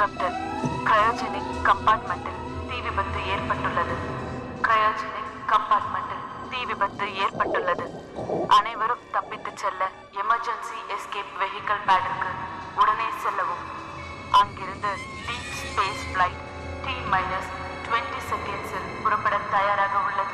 Captain cryogenic கம்பார்ட்மெண்ட்டில் தீ விபத்து ஏற்பட்டுள்ளது கிரயோஜெனிக் கம்பார்ட்மெண்ட்டில் தீ விபத்து ஏற்பட்டுள்ளது அனைவரும் தப்பித்துச் செல்ல எமர்ஜென்சி எஸ்கேப் வெஹிக்கிள் பேடிற்கு உடனே செல்லவும் அங்கிருந்து deep space flight T minus twenty செகண்ட்ஸில் புறப்பட தயாராக உள்ளது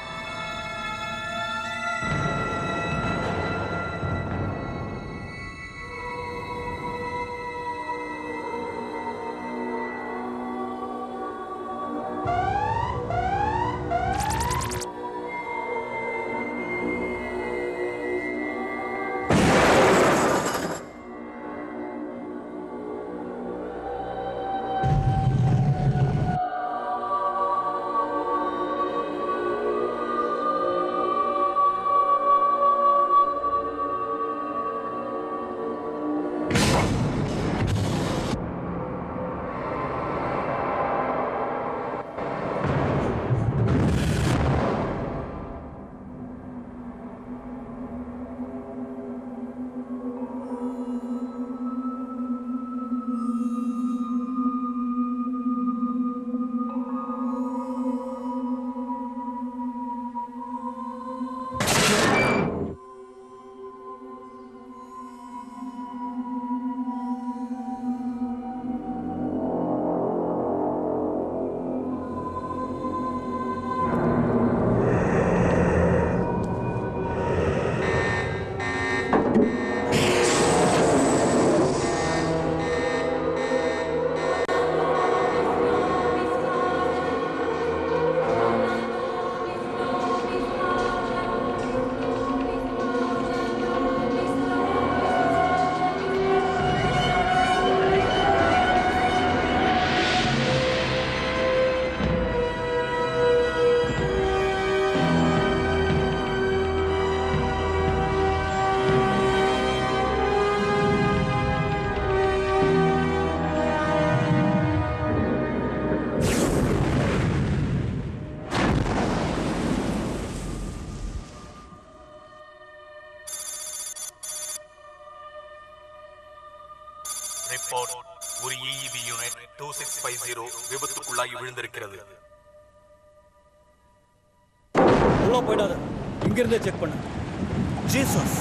ரிப்போர்ட் ஒரு EEP unit two six five zero விபத்துக்குள்ளாகி விழுந்திருக்கிறது உள்ள போயிடாத இங்கிருந்தே செக் பண்ணு ஜீசஸ்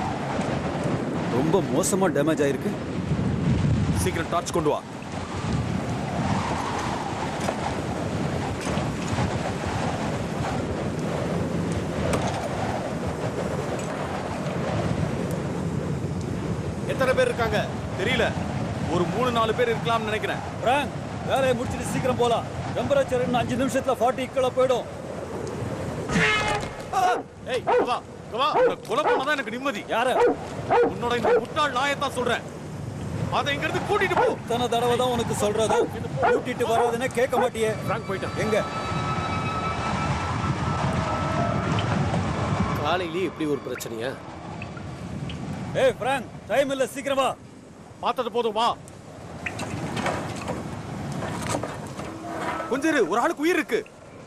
ரொம்ப மோசமா டேமேஜ் ஆயிருக்கு சீக்கிரம் டார்ச் கொண்டு வா எத்தனை பேர் இருக்காங்க தெரியல ஒரு மூணு நாலு பேர் இருக்கலாம்னு நினைக்கிறேன் பிராங்க் வேலையை முடிச்சிட்டு சீக்கிரம் போலாம் டெம்பரேச்சர் இன்னும் அஞ்சு நிமிஷத்துல ஃபார்ட்டி கீழே போயிடும் ஏய் இங்க வா இங்க வா உன்னை கொலை பண்ணாதான் எனக்கு நிம்மதி யார உன்னோட இந்த முட்டாள் நாயத்தான் சொல்றேன் அதை இங்க இருந்து கூட்டிட்டு போ இத்தனை தடவை தான் உனக்கு சொல்றது கூட்டிட்டு வராதுன்னு கேட்க மாட்டியே பிராங்க் போயிட்டான் எங்க காலையிலேயே இப்படி ஒரு பிரச்சனையா ஏய் பிராங்க் டைம் இல்ல சீக்கிரம் வா பார்த்தது போதும் வா கொஞ்சம் இரு ஒரு ஆளுக்கு உயிர் இருக்கு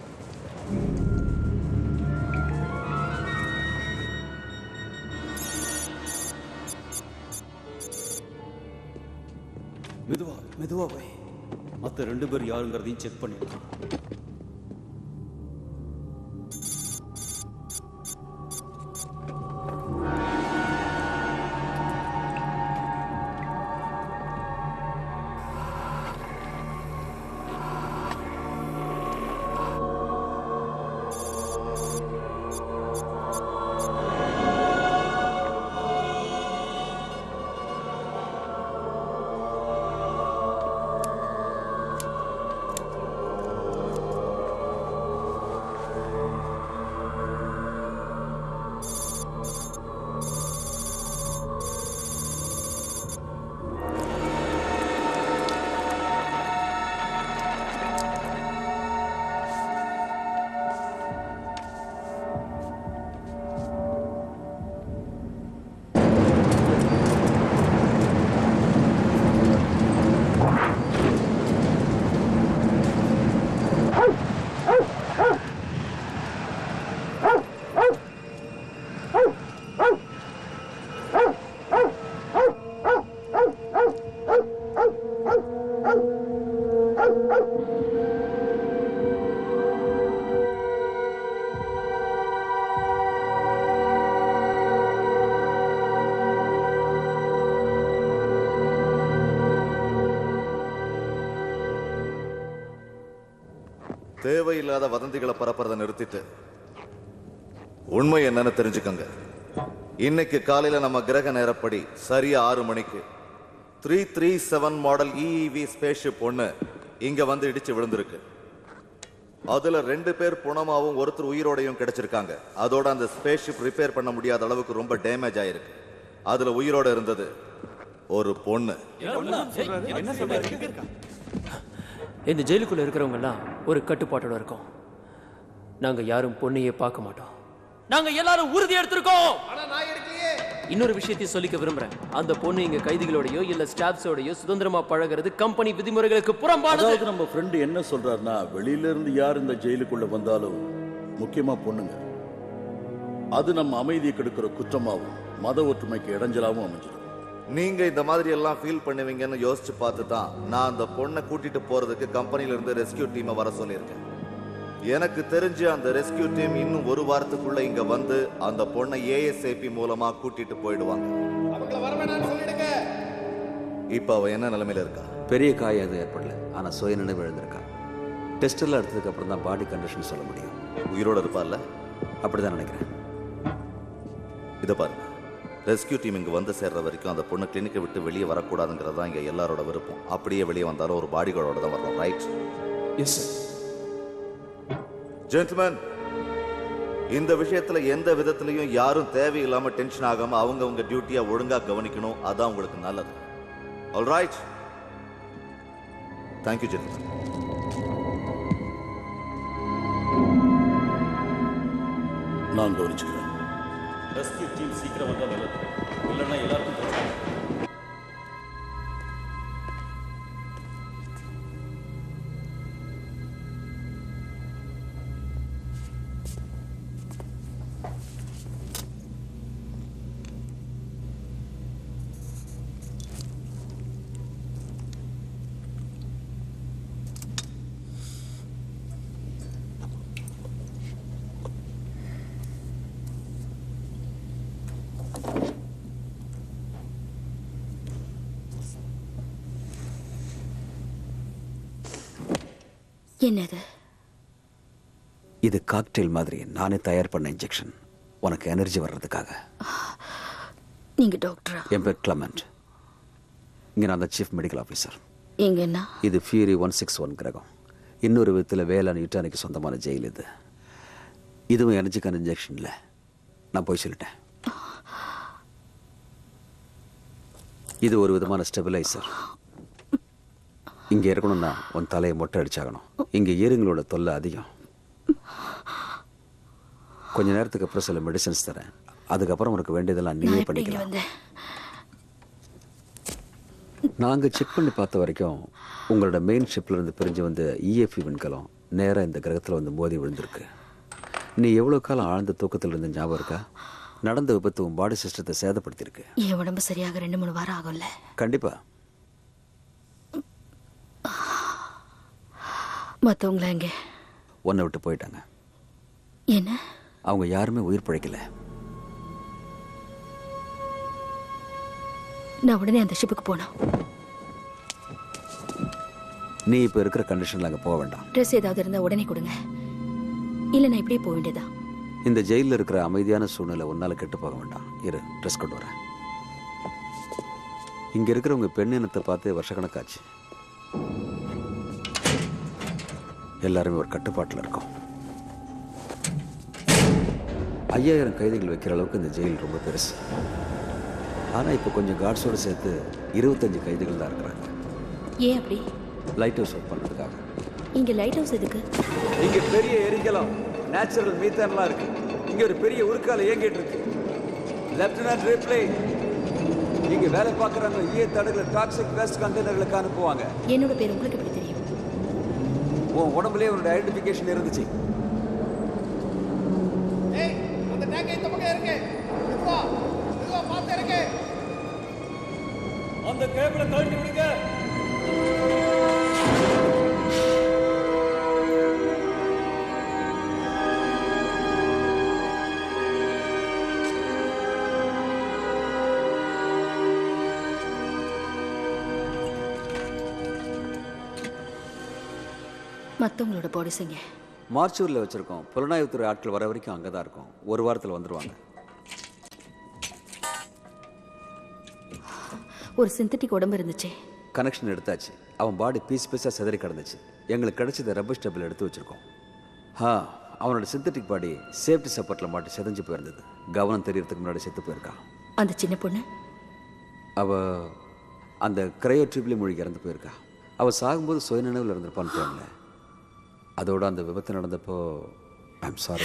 மெதுவா மெதுவா போய் மத்த ரெண்டு பேர் யாருங்கிறதையும் செக் பண்ணிடலாம் தேவையில்லாத வதந்திகளை பரப்புறதை நிறுத்திட்டு உண்மை என்னன்னு தெரிஞ்சுக்கங்க இன்னைக்கு காலையில நம்ம கிரக நேரப்படி சரியா ஆறு மணிக்கு three three seven model EEV spaceship ஒன்று இங்க வந்து இடிச்சு விழுந்திருக்கு அதுல ரெண்டு பேர் புணமாவும் ஒருத்தர் உயிரோடையும் கிடைச்சிருக்காங்க அதோட அந்த ஸ்பேஸ்ஷிப் ரிப்பேர் பண்ண முடியாத அளவுக்கு ரொம்ப டேமேஜ் ஆயிருக்கு அதுல உயிரோட இருந்தது ஒரு பொண்ணு இந்த ஜெயிலுக்குள்ள இருக்கிறவங்க எல்லாம் ஒரு கட்டுப்பாட்டோட இருக்கோம் நாங்க யாரும் பொண்ணையே பார்க்க மாட்டோம் நாங்க எல்லாரும் உறுதி எடுத்திருக்கோம் இன்னொரு விஷயத்தையும் சொல்லிக்க விரும்புறேன் அந்த பொண்ணு இங்க கைதிகளோடயோ இல்ல ஸ்டாஃப்ஸோடயோ சுதந்திரமா பழகுறது கம்பெனி விதிமுறைகளுக்கு புறம்பானது அதாவது நம்ம ஃப்ரெண்டு என்ன சொல்றாருன்னா வெளியில இருந்து யார் இந்த ஜெயிலுக்குள்ள வந்தாலும் முக்கியமா பொண்ணுங்க அது நம்ம அமைதியை கெடுக்கிற குற்றமாவும் மத ஒற்றுமைக்கு இடைஞ்சலாவும் அமைஞ்சிடும் நீங்க இந்த மாதிரி எல்லாம் ஃபீல் பண்ணுவீங்கன்னு யோசிச்சு பார்த்து தான் நான் அந்த பொண்ணை கூட்டிட்டு போறதுக்கு கம்பெனில இருந்து ரெஸ்கியூ டீமை வர சொல்லியிருக்கேன் எனக்கு தெரிஞ்சு அந்த ரெஸ்கியூ டீம் இன்னும் ஒரு வாரத்துக்குள்ள இங்க வந்து அந்த பொண்ணை ஏஎஸ்ஏபி மூலமா கூட்டிட்டு போயிடுவாங்க இப்ப அவ என்ன நிலைமையில இருக்கா பெரிய காயம் எதுவும் ஏற்படல ஆனால் சுய நினைவு எழுந்திருக்கா டெஸ்ட் எல்லாம் எடுத்ததுக்கு அப்புறம் தான் பாடி கண்டிஷன் சொல்ல முடியும் உயிரோட இருப்பார்ல அப்படி தான் நினைக்கிறேன் இதை பாருங்க ரெஸ்கியூ டீம் இங்க வந்து சேர்ற வரைக்கும் அந்த பொண்ணு கிளினிக்கை விட்டு வெளியே வரக்கூடாதுங்கிறது தான் இங்க எல்லாரோட விருப்பம் அப்படியே வெளியே வந்தாலும் ஒரு பாடி கார்டோட தான் வரணும் ரைட் எஸ் சார் ஜென்டில்மேன் இந்த விஷயத்துல எந்த விதத்திலையும் யாரும் தேவையில்லாம டென்ஷன் ஆகாம அவங்க உங்க டியூட்டியா ஒழுங்கா கவனிக்கணும் அதான் உங்களுக்கு நல்லது ஆல் ரைட் தேங்க்யூ ஜென்டில்மேன் நான் கவனிச்சுக்கிறேன் ரெஸ்கியூ டீம் சீக்கிரம் வந்தா நல்லது இல்லைன்னா எல்லாருக்கும் பிரச்சனை என்னது இது காக்டெயில் மாதிரி நானே தயார் பண்ண இன்ஜெக்ஷன் உனக்கு எனர்ஜி வர்றதுக்காக நீங்க டாக்டரா என் பேர் கிளமெண்ட் இங்கே நான் தான் சீஃப் மெடிக்கல் ஆஃபீஸர் இங்க என்ன இது ஃபியூரி ஒன் சிக்ஸ் ஒன் கிரகம் இன்னொரு விதத்தில் வேளாண் யுட்டானிக்கு சொந்தமான ஜெயில் இது இதுவும் எனர்ஜிக்கான இன்ஜெக்ஷன் இல்லை நான் போய் சொல்லிட்டேன் இது ஒரு விதமான ஸ்டெபிலைசர் இங்கே இருக்கணும்னா உன் தலையை மொட்டை அடிச்சாகணும் இங்கே ஏறுங்களோட தொல்லை அதிகம் கொஞ்ச நேரத்துக்கு அப்புறம் சில மெடிசன்ஸ் தரேன் அதுக்கப்புறம் உனக்கு வேண்டியதெல்லாம் நான் நீயே எப்படி இங்க பண்ணிக்கலாம் வந்தேன் நாங்கள் செக் பண்ணி பார்த்த வரைக்கும் உங்களோட மெயின் ஷிப்ல இருந்து பிரிஞ்சு வந்த இஎஃப்இ விண்கலம் நேராக இந்த கிரகத்தில் வந்து மோதி விழுந்திருக்கு நீ எவ்வளோ காலம் ஆழ்ந்த தூக்கத்தில் இருந்த ஞாபகம் இருக்கா நடந்த விபத்து உன் பாடி சிஸ்டத்தை சேதப்படுத்தியிருக்கு என் உடம்பு சரியாக ரெண்டு மூணு வாரம் ஆகும்ல கண்டிப்பா மத்தவங்கள எங்க உன்னை விட்டு போயிட்டாங்க என்ன அவங்க யாருமே உயிர் பிழைக்கல நான் உடனே அந்த ஷிப்புக்கு போனோம் நீ இப்போ இருக்கிற கண்டிஷனில் அங்கே போக வேண்டாம் ட்ரெஸ் ஏதாவது இருந்தா உடனே கொடுங்க இல்ல நான் இப்படியே போக வேண்டியதா இந்த ஜெயிலில் இருக்கிற அமைதியான சூழ்நிலை உன்னால் கெட்டு போக வேண்டாம் இரு ட்ரெஸ் கொண்டு வரேன் இங்கே இருக்கிறவங்க பெண் இனத்தை பார்த்து வருஷக்கணக்காச்சு எல்லாருமே ஒரு கட்டுப்பாட்டில் இருக்கோம் ஐயாயிரம் கைதிகள் வைக்கிற அளவுக்கு இந்த ஜெயில் ரொம்ப பெருசு ஆனால் இப்போ கொஞ்சம் கார்ட்ஸோடு சேர்த்து இருபத்தஞ்சு கைதிகள் தான் இருக்கிறாங்க ஏன் அப்படி லைட் ஹவுஸ் ஒர்க் பண்ணுறதுக்காக இங்க லைட் ஹவுஸ் எதுக்கு இங்க பெரிய எரிக்கலம் நேச்சுரல் மீத்தான்லாம் இருக்கு இங்க ஒரு பெரிய உருக்கால இயங்கிட்டு இருக்கு லெப்டினன்ட் ரிப்ளே இங்க வேலை பார்க்குறவங்க ஈய தடகுல டாக்ஸிக் வேஸ்ட் கண்டெய்னர்களுக்கு அனுப்புவாங்க என்னோட பேர் உங்களுக்கு எப்படி தெரியும் உன் உடம்புலயே உன்னோட ஐடென்டிஃபிகேஷன் இருந்துச்சு அந்த கேபிளை கழட்டி விடுங்க மற்றவங்களோட பாடிஸ் எங்க மார்ச்சூரில் வச்சுருக்கோம் புலனாய்வுத்துறை ஆட்கள் வர வரைக்கும் அங்கே தான் இருக்கும் ஒரு வாரத்தில் வந்துடுவாங்க ஒரு சிந்தட்டிக் உடம்பு இருந்துச்சே கனெக்ஷன் எடுத்தாச்சு அவன் பாடி பீஸ் பீஸாக சிதறி கிடந்துச்சு எங்களுக்கு கிடைச்சத ரப்பர் ஸ்டெப்பில் எடுத்து வச்சுருக்கோம் ஆ அவனோட சிந்தட்டிக் பாடி சேஃப்டி சப்போர்ட்டில் மாட்டி செதஞ்சு போயிருந்தது கவனம் தெரியறதுக்கு முன்னாடி செத்து போயிருக்கான் அந்த சின்ன பொண்ணு அவ அந்த கிரையோ ட்ரிப்லி மொழிக்கு இறந்து போயிருக்கா அவள் சாகும்போது சுயநினைவில் இருந்திருப்பான்னு தோணல அதோட அந்த விபத்து நடந்தப்போ ஐம் சாரி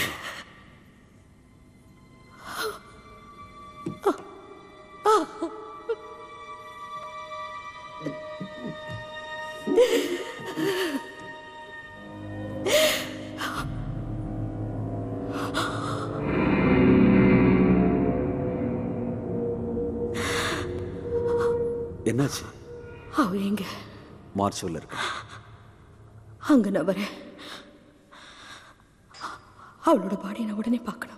என்னாச்சு அவ எங்க மார்ச்சூரில் இருக்கா அங்க நான் வரேன் அவளோட பாடியை நான் உடனே பார்க்கணும்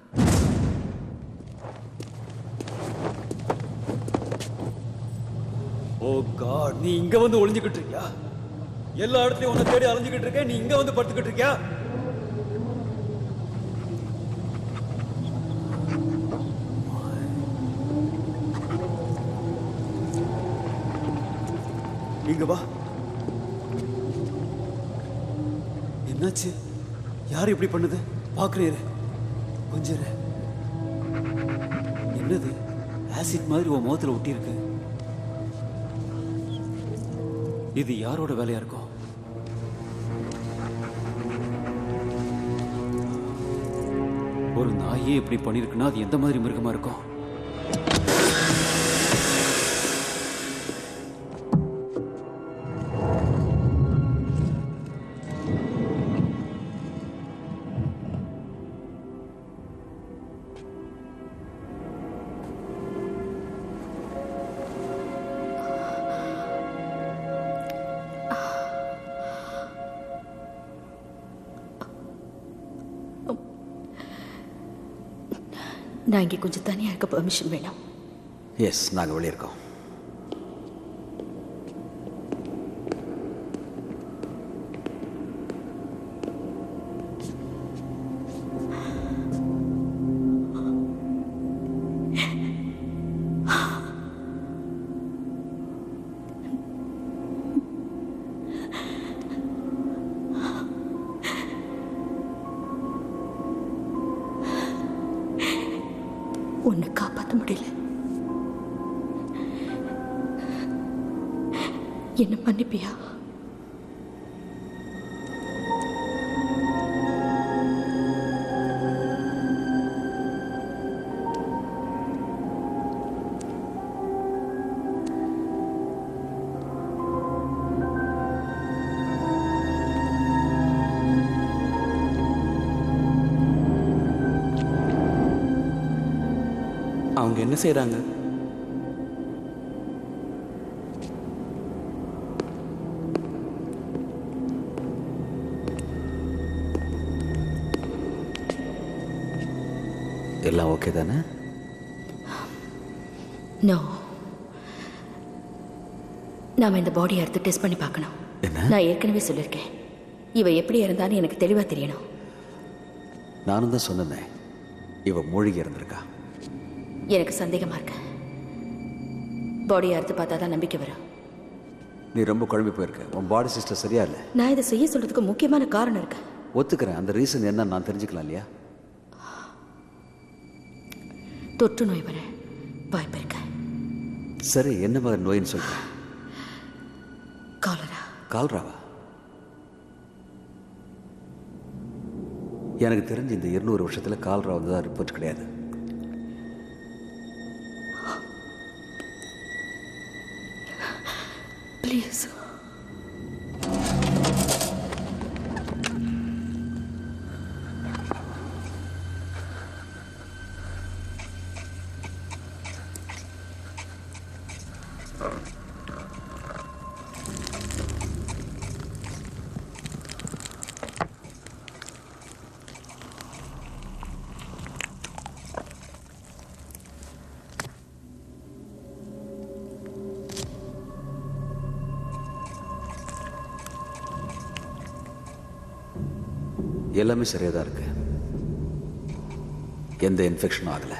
ஓ காட் நீ இங்க வந்து ஒளிஞ்சுக்கிட்டு இருக்கியா எல்லா இடத்துலயும் உன்னை தேடி அலைஞ்சுக்கிட்டு இருக்க நீ இங்க வந்து படுத்துக்கிட்டு இருக்கியா இங்க வா என்னாச்சு யார் இப்படி பண்ணுது பாக்குறீரு கொஞ்சம் இரு. என்னது ஆசிட் மாதிரி உன் முகத்துல ஒட்டி இருக்கு இது யாரோட வேலையா இருக்கும் ஒரு நாயே இப்படி பண்ணிருக்குன்னா அது எந்த மாதிரி மிருகமா இருக்கும் நான் இங்கே கொஞ்சம் தனியாக இருக்க பெர்மிஷன் வேணும் எஸ் நாங்கள் வெளியே இருக்கோம் உன்னை காப்பாற்ற முடியல என்ன மன்னிப்பியா அவங்க என்ன செய்றாங்க எல்லாம் ஓகே தானே நோ நாம இந்த பாடியை எடுத்து டெஸ்ட் பண்ணி பார்க்கணும் என்ன நான் ஏற்கனவே சொல்லியிருக்கேன் இவ எப்படி இருந்தான்னு எனக்கு தெளிவா தெரியணும் நானும் தான் சொன்னேனே இவ மூழ்கி இருந்திருக்கா எனக்கு சந்தேகமா இருக்கு பாடியை அறுத்து பார்த்தா தான் நம்பிக்கை வரும் நீ ரொம்ப குழம்பி போயிருக்க உன் பாடி சிஸ்டர் சரியா இல்லை நான் இதை செய்ய சொல்றதுக்கு முக்கியமான காரணம் இருக்கு ஒத்துக்கிறேன் அந்த ரீசன் என்ன நான் தெரிஞ்சுக்கலாம் இல்லையா தொற்று நோய் வர வாய்ப்பு இருக்கு சரி என்ன மாதிரி நோயின்னு சொல்கிறேன் காலரா கால்ராவா எனக்கு தெரிஞ்சு இந்த இருநூறு வருஷத்தில் கால்ரா வந்ததா ரிப்போர்ட் கிடையாது ப்ளீஸ் எல்லாமே சரியாக தான் இருக்கு எந்த இன்ஃபெக்ஷனும் ஆகலை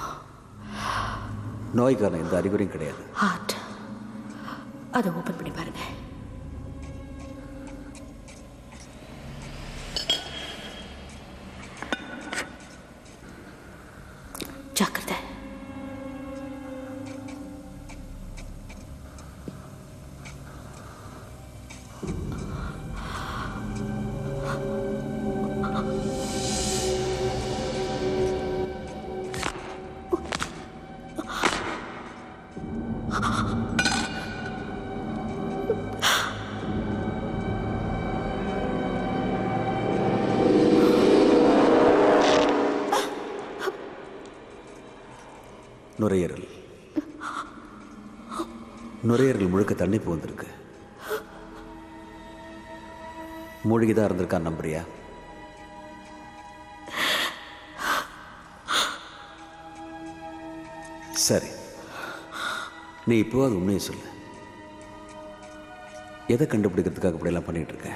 நோய்க்கான எந்த அறிகுறியும் கிடையாது ஹார்ட் அதை ஓபன் பண்ணி பாருங்க ஜாக்கிரதை நுரையீரல் நுரையீரல் முழுக்க தண்ணி புகுந்திருக்கு மூழ்கி தான் இருந்திருக்கான் நம்புறியா சரி நீ இப்போ அது உண்மையை சொல்லு எதை கண்டுபிடிக்கிறதுக்காக இப்படியெல்லாம் பண்ணிட்டு இருக்க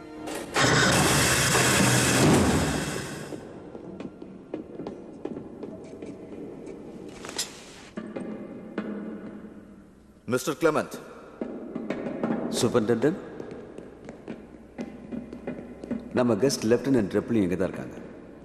மிஸ்டர் கிளமெண்ட் சூப்பரிண்டென்டென்ட் நம்ம கெஸ்ட் லெப்டினன்ட் ரெப்லி இங்கே தான் இருக்காங்க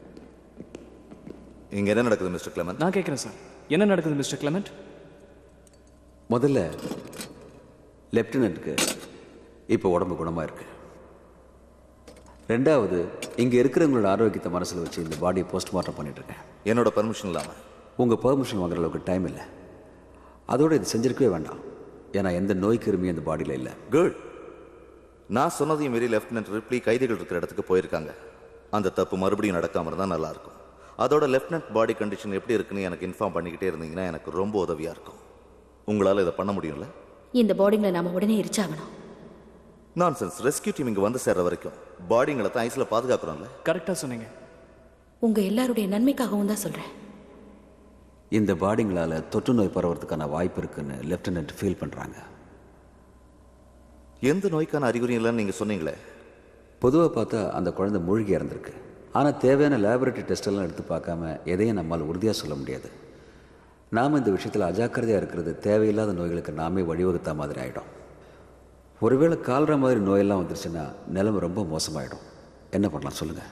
இங்க என்ன நடக்குது மிஸ்டர் கிளமெண்ட் நான் கேட்குறேன் சார் என்ன நடக்குது மிஸ்டர் கிளமெண்ட் முதல்ல லெப்டினன்ட்க்கு இப்போ உடம்பு குணமாக இருக்கு ரெண்டாவது இங்கே இருக்கிறவங்களோட ஆரோக்கியத்தை மனசில் வச்சு இந்த பாடியை போஸ்ட்மார்ட்டம் பண்ணிட்டு இருக்கேன் என்னோட பர்மிஷன் இல்லாம உங்கள் பெர்மிஷன் வாங்குற அளவுக்கு டைம் இல்லை அதோட இது செஞ்சிருக்கவே வேண்டாம் ஏன்னா எந்த நோய் கிருமியும் இந்த பாடியில் இல்லை குட் நான் சொன்னதையும் மீறி லெப்டினன்ட் ரிப்ளி கைதிகள் இருக்கிற இடத்துக்கு போயிருக்காங்க அந்த தப்பு மறுபடியும் நடக்காம இருந்தால் நல்லா இருக்கும் அதோட லெப்டினன்ட் பாடி கண்டிஷன் எப்படி இருக்குன்னு எனக்கு இன்ஃபார்ம் பண்ணிக்கிட்டே இருந்தீங்கன்னா எனக்கு ரொம்ப உதவியா இருக்கும் உங்களால இதை பண்ண முடியும்ல இந்த போர்டிங்கில் நாம உடனே எரிச்சாகணும் நான்சென்ஸ் ரெஸ்கியூ டீம் இங்க வந்து சேர்ற வரைக்கும் பாடிங்களை தான் ஐஸ்ல பாதுகாக்கிறோம்ல கரெக்டாக சொன்னீங்க உங்க எல்லாருடைய நன்மைக்காகவும் தான் சொல்றேன் இந்த பாடிங்களால் தொற்று நோய் பரவறதுக்கான வாய்ப்பு இருக்குன்னு லெப்டினன்ட் ஃபீல் பண்ணுறாங்க எந்த நோய்க்கான அறிகுறி இல்லைன்னு நீங்க சொன்னீங்களே பொதுவாக பார்த்தா அந்த குழந்தை மூழ்கி இறந்துருக்கு ஆனால் தேவையான லேபரேட்டரி டெஸ்ட் எல்லாம் எடுத்து பார்க்காம எதையும் நம்மால் உறுதியாக சொல்ல முடியாது நாம் இந்த விஷயத்தில் அஜாக்கிரதையாக இருக்கிறது தேவையில்லாத நோய்களுக்கு நாமே வழிவகுத்தா மாதிரி ஆகிடும் ஒருவேளை கால்ற மாதிரி நோயெல்லாம் வந்துருச்சுன்னா நிலைமை ரொம்ப மோசமாயிடும் என்ன பண்ணலாம் சொல்லுங்கள்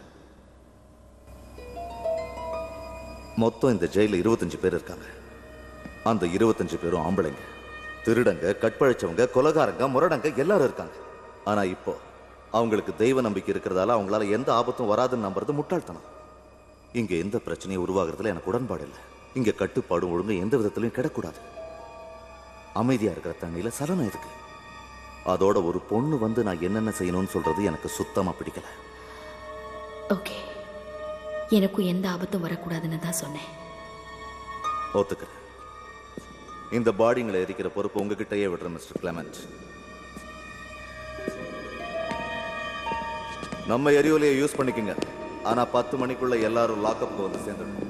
மொத்தம் இந்த ஜெயில இருபத்தஞ்சு பேர் இருக்காங்க அந்த இருபத்தஞ்சு பேரும் ஆம்பளைங்க திருடங்க கற்பழிச்சவங்க கொலகாரங்க முரடங்க எல்லாரும் இருக்காங்க ஆனா இப்போ அவங்களுக்கு தெய்வ நம்பிக்கை இருக்கிறதால அவங்களால எந்த ஆபத்தும் வராதுன்னு நம்புறது முட்டாள்தனம் இங்க எந்த பிரச்சனையும் உருவாகிறதுல எனக்கு உடன்பாடு இல்லை இங்க கட்டுப்பாடும் ஒழுங்கு எந்த விதத்திலையும் கிடக்கூடாது அமைதியா இருக்கிற தண்ணியில சலனம் இருக்கு அதோட ஒரு பொண்ணு வந்து நான் என்னென்ன செய்யணும்னு சொல்றது எனக்கு சுத்தமா பிடிக்கல ஓகே எனக்கும் எந்த ஆபத்தும் வரக்கூடாதுன்னு தான் சொன்னேன் ஒத்துக்கிறேன் இந்த பாடிங்களை எரிக்கிற பொறுப்பு உங்ககிட்டயே விடுறேன் மிஸ்டர் கிளமெண்ட் நம்ம எரியோலையை யூஸ் பண்ணிக்கங்க ஆனா பத்து மணிக்குள்ள எல்லாரும் லாக்அப்க்கு வந்து சேர்ந்துடணும்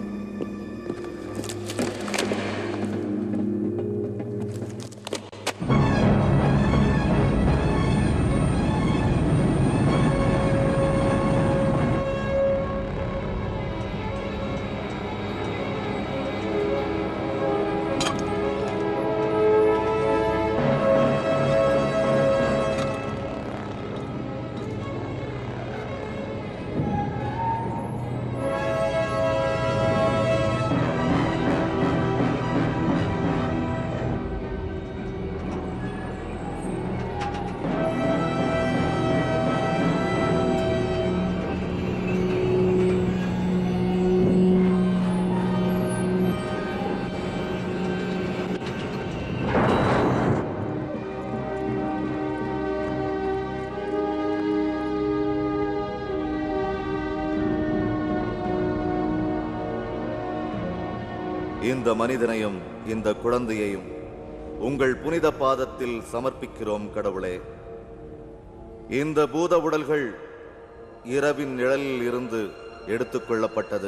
இந்த மனிதனையும் இந்த குழந்தையையும் உங்கள் புனித பாதத்தில் சமர்ப்பிக்கிறோம் கடவுளே இந்த பூத உடல்கள் இரவின் நிழலில் இருந்து எடுத்துக்கொள்ளப்பட்டது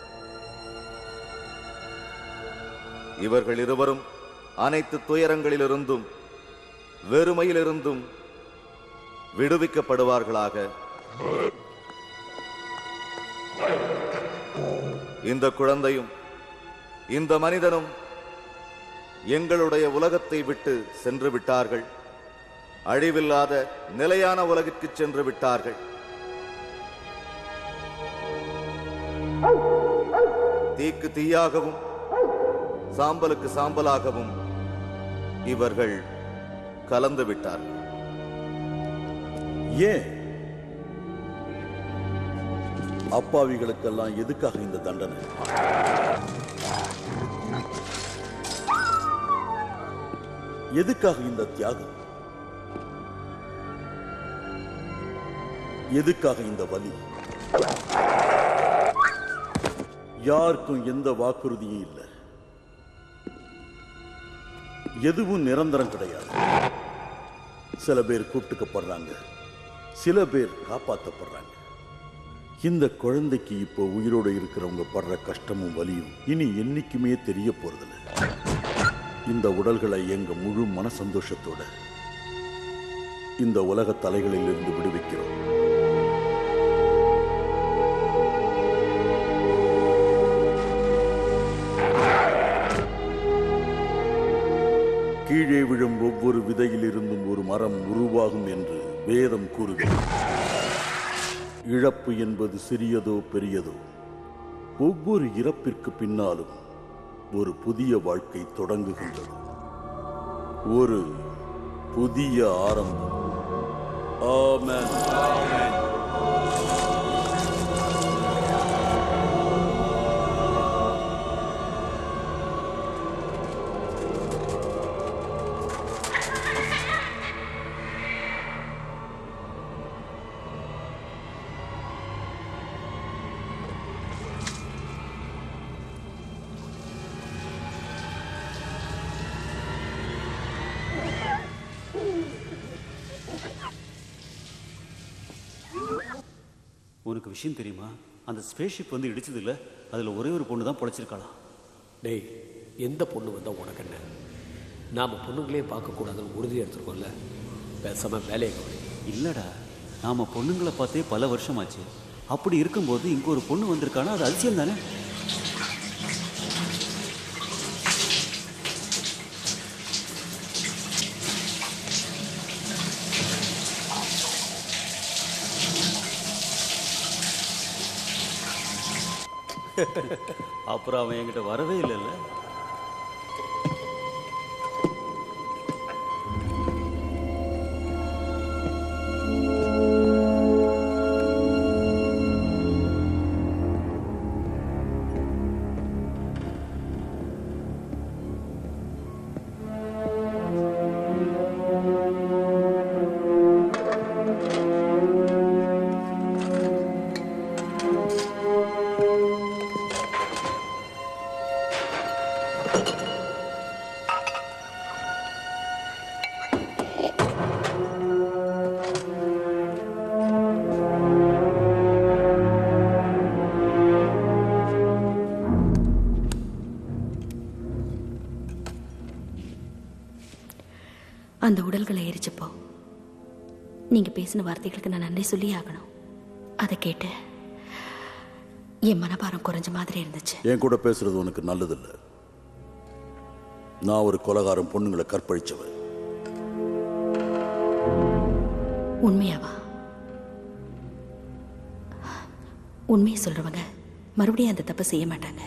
இவர்கள் இருவரும் அனைத்து துயரங்களிலிருந்தும் வெறுமையிலிருந்தும் விடுவிக்கப்படுவார்களாக இந்த குழந்தையும் இந்த மனிதனும் எங்களுடைய உலகத்தை விட்டு சென்று விட்டார்கள் அழிவில்லாத நிலையான உலகிற்கு சென்று விட்டார்கள் தீக்கு தீயாகவும் சாம்பலுக்கு சாம்பலாகவும் இவர்கள் கலந்து விட்டார்கள் ஏன் அப்பாவிகளுக்கெல்லாம் எதுக்காக இந்த தண்டனை எதுக்காக இந்த தியாகம் எதுக்காக இந்த வலி யாருக்கும் எந்த வாக்குறுதியும் இல்லை எதுவும் நிரந்தரம் கிடையாது சில பேர் கூப்பிட்டுக்கப்படுறாங்க சில பேர் காப்பாற்றப்படுறாங்க இந்த குழந்தைக்கு இப்போ உயிரோடு இருக்கிறவங்க படுற கஷ்டமும் வலியும் இனி என்னைக்குமே தெரிய போறதில்ல இந்த உடல்களை எங்க முழு மன சந்தோஷத்தோட இந்த உலக தலைகளில் இருந்து விடுவிக்கிறோம் கீழே விழும் ஒவ்வொரு விதையிலிருந்தும் ஒரு மரம் உருவாகும் என்று வேதம் கூறுகிறது இழப்பு என்பது சிறியதோ பெரியதோ ஒவ்வொரு இறப்பிற்கு பின்னாலும் ஒரு புதிய வாழ்க்கை தொடங்குகின்றது ஒரு புதிய ஆரம்பம் ஆமென் உனக்கு விஷயம் தெரியுமா அந்த ஸ்பேஸ்ஷிப் வந்து இடிச்சது இல்ல அதில் ஒரே ஒரு பொண்ணு தான் பொழைச்சிருக்கலாம் டேய் எந்த பொண்ணு வந்தால் உனக்கு என்ன நாம் பொண்ணுங்களே பார்க்கக்கூடாதுன்னு உறுதி எடுத்துருக்கோம்ல பேசாமல் வேலையை கவனி இல்லடா நாம பொண்ணுங்களை பார்த்தே பல வருஷமாச்சு அப்படி இருக்கும்போது இங்க ஒரு பொண்ணு வந்திருக்கானா அது அதிசயம் தானே அப்புறம் அவன் என்கிட்ட வரவே இல்லைல்ல அந்த உடல்களை எரிச்சப்போ நீங்க பேசின வார்த்தைகளுக்கு நான் நன்றி சொல்லி ஆகணும் அதை கேட்டு என் மனபாரம் குறைஞ்ச மாதிரி இருந்துச்சு என் கூட பேசுறது உனக்கு நல்லதில்ல நான் ஒரு கொலகாரம் பொண்ணுங்களை கற்பழிச்சவன் உண்மையாவா உண்மையை சொல்றவங்க மறுபடியும் அந்த தப்பை செய்ய மாட்டாங்க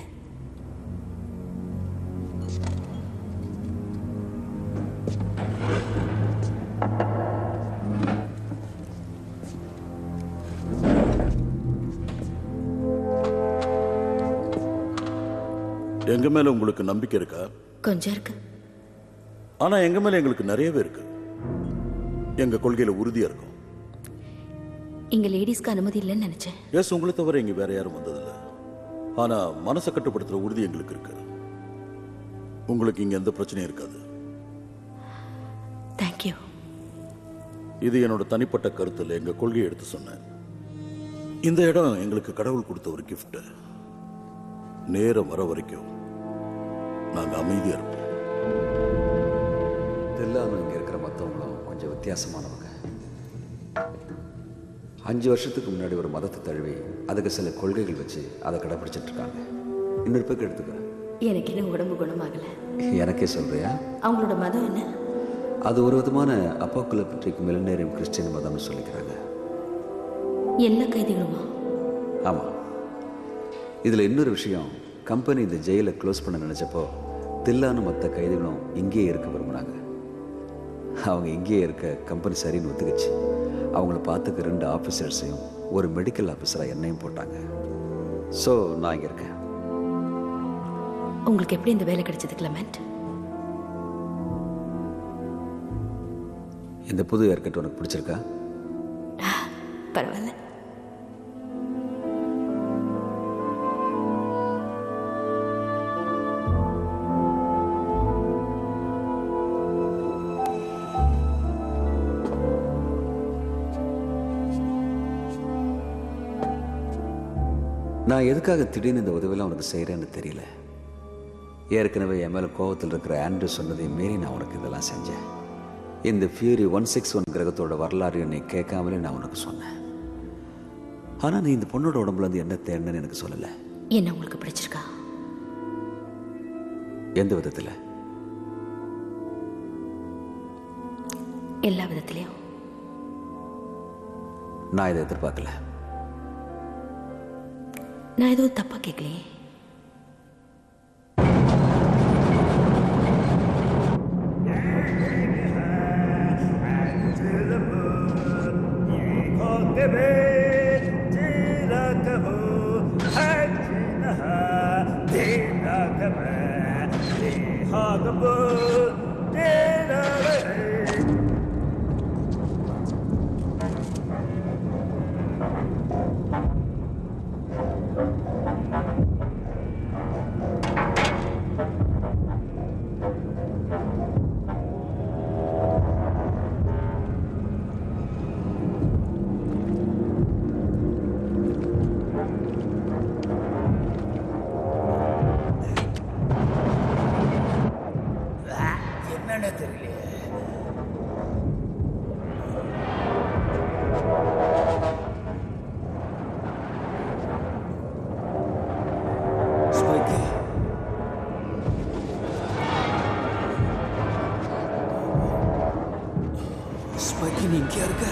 எங்க மேல உங்களுக்கு நம்பிக்கை இருக்கா கொஞ்சம் இருக்கு ஆனா எங்க மேல எங்களுக்கு நிறையவே இருக்கு எங்க கொள்கையில உறுதியா இருக்கும் இங்க லேடிஸ்க்கு அனுமதி இல்லைன்னு நினைச்சேன் எஸ் உங்களை தவிர இங்க வேற யாரும் வந்ததில்ல ஆனா மனசை கட்டுப்படுத்துற உறுதி எங்களுக்கு இருக்கு உங்களுக்கு இங்க எந்த பிரச்சனையும் இருக்காது தேங்க்யூ இது என்னோட தனிப்பட்ட கருத்துல எங்க கொள்கையை எடுத்து சொன்னேன் இந்த இடம் எங்களுக்கு கடவுள் கொடுத்த ஒரு gift நேரம் வர வரைக்கும் நாங்க அமைதியா இருப்போம் தில்லானும் இங்கே இருக்கிற மற்றவங்களும் கொஞ்சம் வித்தியாசமானவங்க அஞ்சு வருஷத்துக்கு முன்னாடி ஒரு மதத்தை தழுவி அதுக்கு சில கொள்கைகள் வச்சு அதை கடைப்பிடிச்சிட்டு இருக்காங்க இன்னொரு பேருக்கு எடுத்துக்க எனக்கு இன்னும் உடம்பு குணமாகல எனக்கே சொல்றியா அவங்களோட மதம் என்ன அது ஒரு விதமான அப்போக்குலப்பற்றிக்கு மிலனேரியம் கிறிஸ்டியன் மதம்னு சொல்லிக்கிறாங்க எல்லா கைதிகளுமா ஆமாம் இதில் இன்னொரு விஷயம் கம்பெனி இந்த ஜெயிலை க்ளோஸ் பண்ண நினச்சப்போ தில்லான மற்ற கைதிகளும் இங்கேயே இருக்க விரும்புனாங்க அவங்க இங்கேயே இருக்க கம்பெனி சரின்னு ஒத்துக்குச்சு அவங்கள பார்த்துக்க ரெண்டு ஆஃபீஸர்ஸையும் ஒரு மெடிக்கல் ஆஃபீஸராக என்னையும் போட்டாங்க ஸோ நான் இங்கே இருக்கேன் உங்களுக்கு எப்படி இந்த வேலை கிடைச்சது கிளமெண்ட் இந்த புது ஏற்கட்டு உனக்கு பிடிச்சிருக்கா பரவாயில்ல நான் எதுக்காக திடீர்னு இந்த உதவியெல்லாம் உனக்கு செய்கிறேன்னு தெரியல ஏற்கனவே என் மேலே கோவத்தில் இருக்கிற ஆண்ட்ரூ சொன்னதை மீறி நான் உனக்கு இதெல்லாம் செஞ்சேன் இந்த ஃபியூரி ஒன் சிக்ஸ் ஒன் கிரகத்தோட வரலாறு என்னை கேட்காமலே நான் உனக்கு சொன்னேன் ஆனால் நீ இந்த பொண்ணோட உடம்புல இருந்து என்ன தேடணும்னு எனக்கு சொல்லலை என்ன உங்களுக்கு பிடிச்சிருக்கா எந்த விதத்தில் எல்லா விதத்திலையும் நான் இதை எதிர்பார்க்கல நான் எதுவும் தப்பா கேட்கலையே என்னன்னு தெரியல ஸ்பைக்கு ஸ்பைக்கு நீ இங்கே இருக்க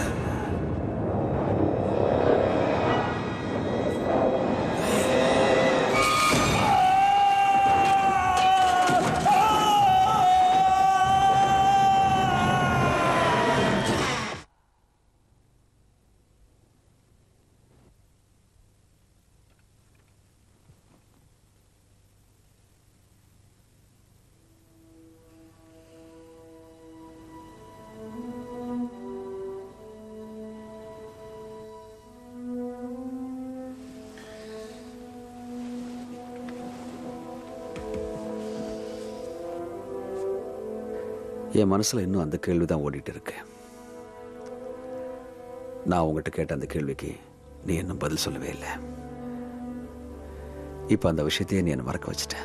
என் மனசில் இன்னும் அந்த கேள்வி தான் ஓடிட்டு இருக்கு நான் உங்ககிட்ட கேட்ட அந்த கேள்விக்கு நீ இன்னும் பதில் சொல்லவே இல்லை இப்போ அந்த விஷயத்தையே நீ என்னை மறக்க வச்சுட்ட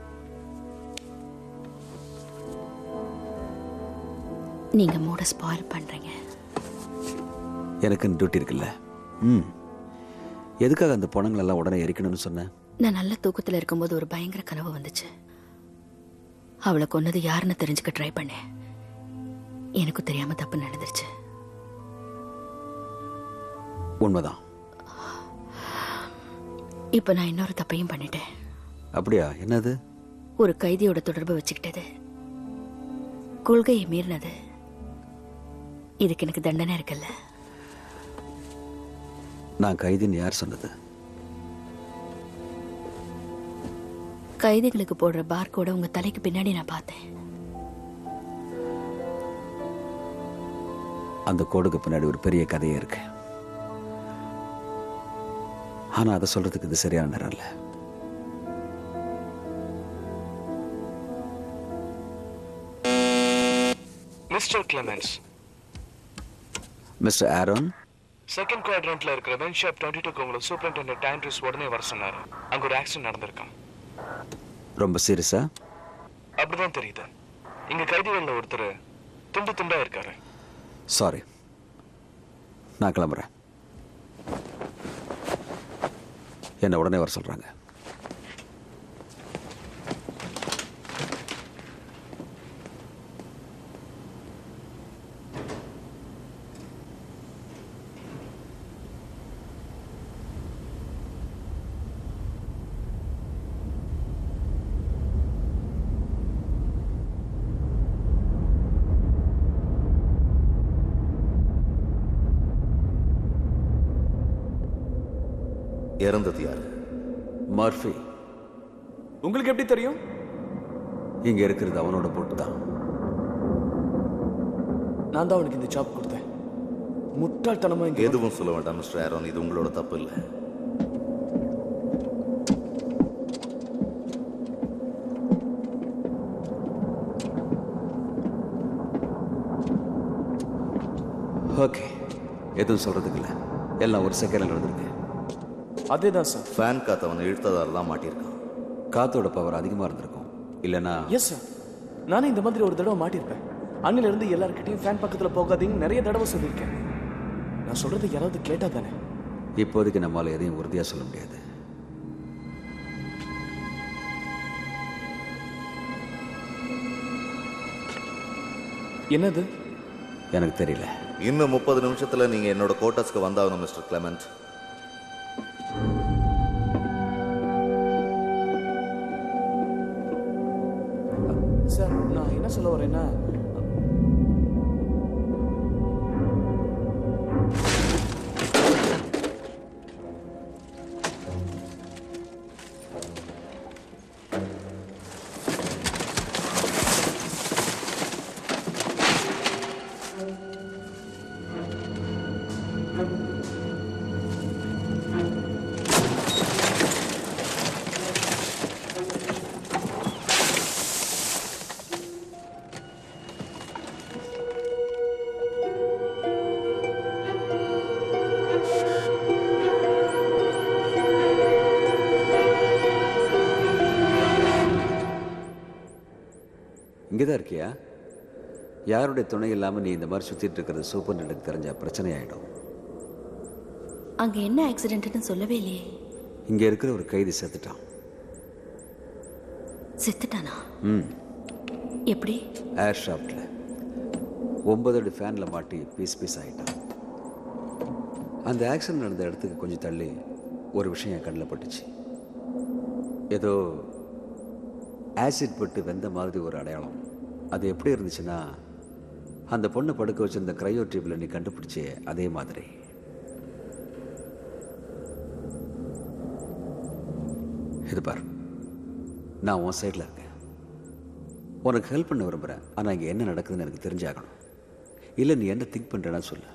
நீங்க மூட ஸ்பாயில் பண்றீங்க எனக்கு டியூட்டி இருக்குல்ல ம் எதுக்காக அந்த பணங்களெல்லாம் உடனே எரிக்கணும்னு சொன்னேன் நான் நல்ல தூக்கத்துல இருக்கும்போது ஒரு பயங்கர கனவு வந்துச்சு அவளை கொன்னது யாருன்னு தெரிஞ்சுக்க ட்ரை பண்ணேன் எனக்கு தெரியாம தப்பு நடந்துருச்சு உண்மைதான் இப்போ நான் இன்னொரு தப்பையும் பண்ணிட்டேன் அப்படியா என்னது ஒரு கைதியோட தொடர்பு வச்சுக்கிட்டது கொள்கையை மீறினது இதுக்கு எனக்கு தண்டனை இருக்குல்ல நான் கைதின்னு யார் சொன்னது கைதிகளுக்கு போடுற பார்கோட உங்க தலைக்கு பின்னாடி நான் பார்த்தேன் அந்த கோடுக்கு பின்னாடி ஒரு பெரிய கதையே இருக்கு ஆனா அதை சொல்றதுக்கு இது சரியான நேரம் இல்லை mister Clemens mister Aaron second குவாட்ரண்ட்ல இருக்கிற வென் ஷாப் டுவெண்ட்டி டூக்கு உங்களை சூப்பரிண்டென்டென்ட் ஆண்ட்ரூஸ் உடனே வர சொன்னாரு அங்க ஒரு ஆக்சிடென்ட் நடந்திருக்கான் ரொம்ப சீரியஸா அப்படிதான் தெரியுது இங்க கைதிகள்ல ஒருத்தர் துண்டு துண்டா இருக்காரு சாரி நான் கிளம்புறேன் என்ன உடனே வர சொல்றாங்க இறந்தது யாரு மர்ஃபி உங்களுக்கு எப்படி தெரியும் இங்க இருக்கிறது அவனோட போட்டு தான் நான் தான் அவனுக்கு இந்த ஜாப் கொடுத்தேன் முட்டாள்தனமா இங்க எதுவும் சொல்ல வேண்டாம் மிஸ்டர் ஆரோன் இது உங்களோட தப்பு இல்லை ஓகே எதுவும் சொல்றதுக்கு இல்லை எல்லாம் ஒரு செகண்ட்ல நடந்திருக்கு அதே தான் சார் ஃபேன் காத்து அவனை இழுத்ததால தான் மாட்டியிருக்கான் காத்தோட பவர் அதிகமா இருந்திருக்கும் இல்லைன்னா எஸ் சார் நானே இந்த மாதிரி ஒரு தடவை மாட்டியிருப்பேன் அண்ணில இருந்து எல்லார்கிட்டயும் ஃபேன் பக்கத்துல போகாதீங்கன்னு நிறைய தடவை சொல்லியிருக்கேன் நான் சொல்றது யாராவது கேட்டா தானே இப்போதைக்கு நம்மால எதையும் உறுதியா சொல்ல முடியாது என்னது எனக்கு தெரியல இன்னும் முப்பது நிமிஷத்துல நீங்க என்னோட கோட்டர்ஸ்க்கு வந்தாகணும் மிஸ்டர் கிளமெண்ட் சார் நான் என்ன சொல்ல வரேன்னா இங்கே தான் இருக்கியா யாருடைய துணை இல்லாமல் நீ இந்த மாதிரி சுற்றிட்டு இருக்கிறது சூப்பர் எனக்கு தெரிஞ்ச பிரச்சனை ஆகிடும் அங்க என்ன ஆக்சிடென்ட்னு சொல்லவே இல்லையே இங்கே இருக்கிற ஒரு கைதி செத்துட்டான் செத்துட்டானா ம் எப்படி ஏர் ஷாஃப்டில் ஒன்பது அடி ஃபேனில் மாட்டி பீஸ் பீஸ் ஆகிட்டான் அந்த ஆக்சிடென்ட் நடந்த இடத்துக்கு கொஞ்சம் தள்ளி ஒரு விஷயம் என் கண்ணில் பட்டுச்சு ஏதோ ஆசிட் பட்டு வெந்த மாதிரி ஒரு அடையாளம் அது எப்படி இருந்துச்சுன்னா அந்த பொண்ணை படுக்க வச்சிருந்த க்ரையோ டியூப்ல நீ கண்டுபிடிச்சே அதே மாதிரி இது பார் நான் உன் சைடில் இருக்கேன் உனக்கு ஹெல்ப் பண்ண விரும்புகிறேன் ஆனால் இங்கே என்ன நடக்குதுன்னு எனக்கு தெரிஞ்சாகணும் இல்லை நீ என்ன திங்க் பண்ணுறேன்னு சொல்லு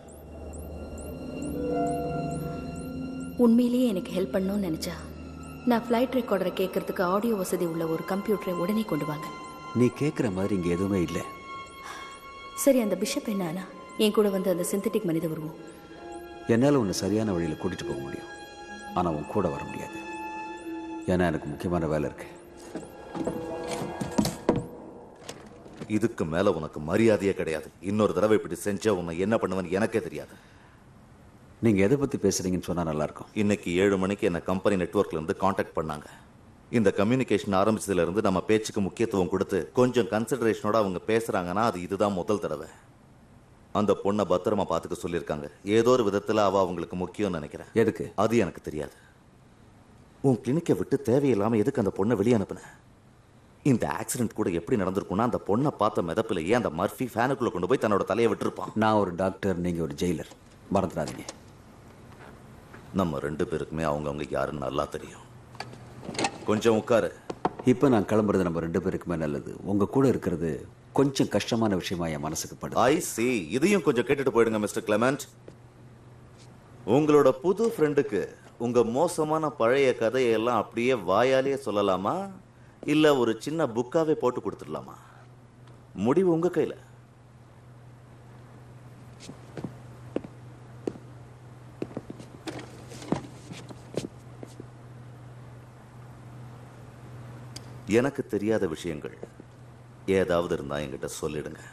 உண்மையிலேயே எனக்கு ஹெல்ப் பண்ணணும்னு நினைச்சா நான் ஃப்ளைட் ரெக்கார்டரை கேட்கறதுக்கு ஆடியோ வசதி உள்ள ஒரு கம்ப்யூட்டரை உடனே கொண்டு வாங்க நீ கேட்குற மாதிரி இங்கே எதுவுமே இல்லை சரி அந்த பிஷப் என்ன ஆனா என் கூட வந்து அந்த சிந்தட்டிக் மனித உருவம் என்னால் உன்னை சரியான வழியில் கூட்டிகிட்டு போக முடியும் ஆனால் உன் கூட வர முடியாது ஏன்னா எனக்கு முக்கியமான வேலை இருக்கு இதுக்கு மேல உனக்கு மரியாதையே கிடையாது இன்னொரு தடவை இப்படி செஞ்சா உன்னை என்ன பண்ணுவேன்னு எனக்கே தெரியாது நீங்கள் எதை பற்றி பேசுகிறீங்கன்னு சொன்னால் நல்லாயிருக்கும் இன்னைக்கு ஏழு மணிக்கு என்ன கம்பெனி நெட்வொர்க்ல இருந்து காண்டாக்ட் பண்ணாங்க இந்த கம்யூனிகேஷன் ஆரம்பிச்சதுல இருந்து நம்ம பேச்சுக்கு முக்கியத்துவம் கொடுத்து கொஞ்சம் கன்சிடரேஷனோட அவங்க பேசுறாங்கன்னா அது இதுதான் முதல் தடவை அந்த பொண்ணை பத்திரமா பார்த்துக்க சொல்லியிருக்காங்க ஏதோ ஒரு விதத்துல அவ அவங்களுக்கு முக்கியம்னு நினைக்கிறேன் எதுக்கு அது எனக்கு தெரியாது உன் கிளினிக்கை விட்டு தேவையில்லாம எதுக்கு அந்த பொண்ணை வெளியே அனுப்புன இந்த ஆக்சிடென்ட் கூட எப்படி நடந்திருக்கும்னா அந்த பொண்ணை பார்த்த மிதப்பிலேயே அந்த மர்ஃபி ஃபேனுக்குள்ள கொண்டு போய் தன்னோட தலையை விட்டுருப்பான் நான் ஒரு டாக்டர் நீங்கள் ஒரு ஜெயிலர் மறந்துடாதீங்க நம்ம ரெண்டு பேருக்குமே அவங்கவங்க யாருன்னு நல்லா தெரியும் கொஞ்சம் உட்காரு இப்போ நான் கிளம்புறது நம்ம ரெண்டு பேருக்குமே நல்லது உங்கள் கூட இருக்கிறது கொஞ்சம் கஷ்டமான விஷயமா என் மனசுக்கு படுது ஐ சி இதையும் கொஞ்சம் கேட்டுட்டு போயிடுங்க மிஸ்டர் கிளமெண்ட் உங்களோட புது ஃப்ரெண்டுக்கு உங்க மோசமான பழைய கதையெல்லாம் அப்படியே வாயாலேயே சொல்லலாமா இல்ல ஒரு சின்ன புக்காவே போட்டு கொடுத்துடலாமா முடிவு உங்க கையில எனக்கு தெரியாத விஷயங்கள் ஏதாவது இருந்தா என்கிட்ட சொல்லிடுங்க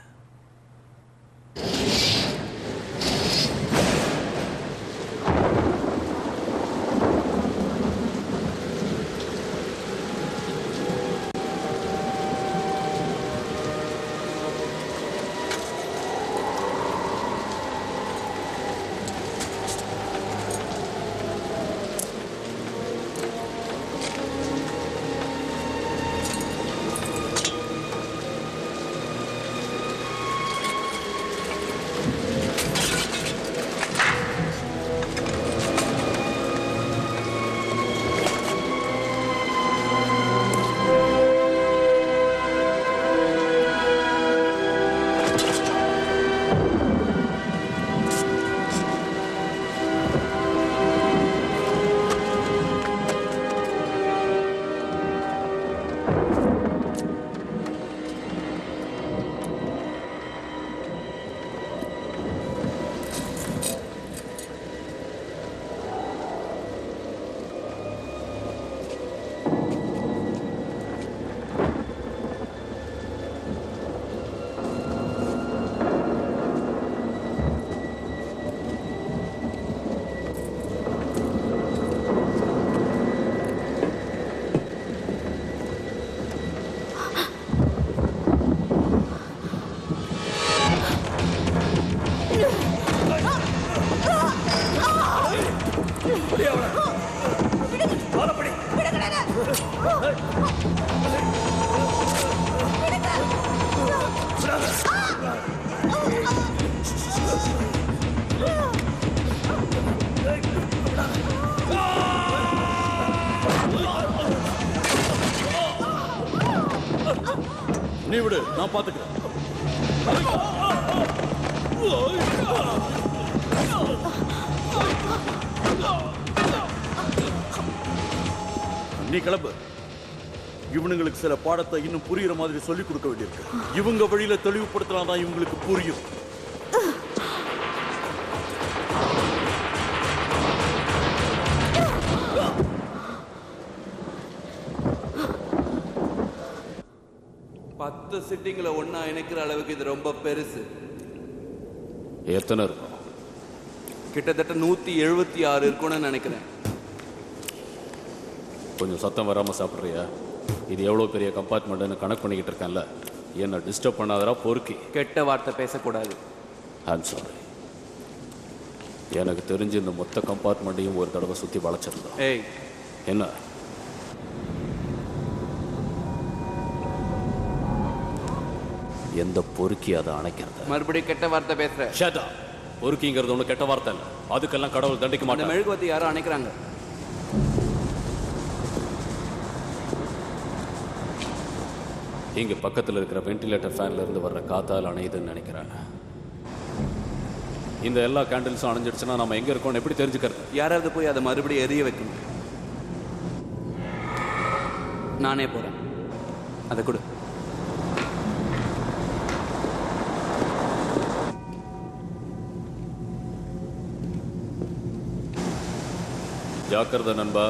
என்னை விடு நான் பாத்துக்கிறேன் நீ கிளம்பு இவனுங்களுக்கு சில பாடத்தை இன்னும் புரியுற மாதிரி சொல்லிக் கொடுக்க வேண்டியிருக்கு இவங்க வழியில தெளிவுபடுத்தினாதான் இவங்களுக்கு புரியும் பத்து சிட்டிங்களை ஒண்ணா இணைக்கிற அளவுக்கு இது ரொம்ப பெருசு எத்தனை இருக்கும் கிட்டத்தட்ட நூத்தி எழுபத்தி ஆறு இருக்கும்னு நினைக்கிறேன் கொஞ்சம் சத்தம் வராமல் சாப்பிட்றியா இது எவ்வளோ பெரிய கம்பார்ட்மெண்ட்னு கணக்கு பண்ணிக்கிட்டு இருக்கேன்ல என்னை டிஸ்டர்ப் பண்ணாதடா பொறுக்கி கெட்ட வார்த்தை பேசக்கூடாது ஐம் சாரி எனக்கு தெரிஞ்சு இந்த மொத்த கம்பார்ட்மெண்ட்டையும் ஒரு தடவை சுற்றி வளைச்சிருந்தோம் ஏய் என்ன எந்த பொறுக்கி அதை அணைக்கிறது மறுபடியும் கெட்ட வார்த்தை பேசுற ஷேதா பொறுக்கிங்கிறது ஒன்றும் கெட்ட வார்த்தை இல்லை அதுக்கெல்லாம் கடவுள் தண்டிக்க அந்த மாட்டாங்க மெழுகுவத்தி யாரும் அணைக்கிறாங்க இங்க பக்கத்துல இருக்கிற வென்டிலேட்டர் ஃபேன்ல இருந்து வர்ற காத்தால் அணையுதுன்னு நினைக்கிறேன் இந்த எல்லா கேண்டில்ஸும் அணைஞ்சிடுச்சுன்னா நம்ம எங்க இருக்கோம்னு எப்படி தெரிஞ்சுக்கிறது யாராவது போய் அதை மறுபடியும் எரிய வைக்கணும் நானே போறேன் அதை கொடு ஜாக்கிரதை நண்பா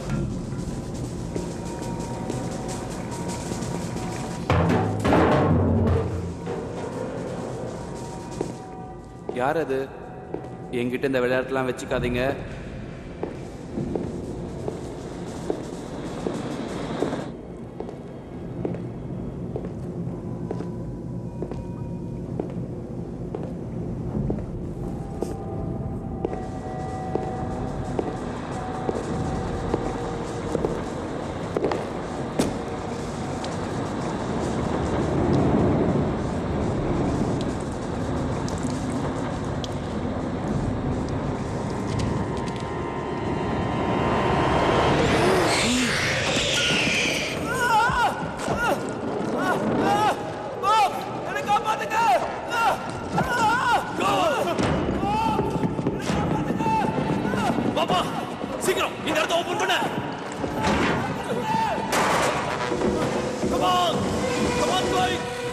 யார் அது என்கிட்ட இந்த விளையாட்டுலாம் வச்சுக்காதீங்க பாப்பா சீக்கிரம் இந்த இடத்த ஓபன் பண்ண Come on! Come on, boy!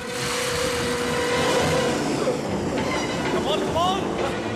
Come on, come on!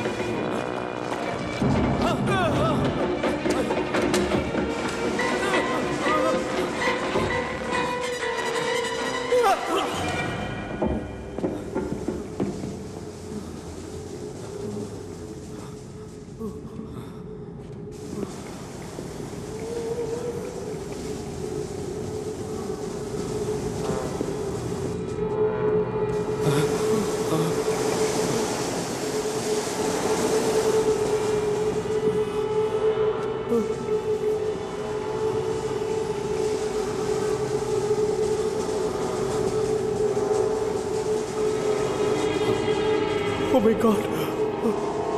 Oh my god.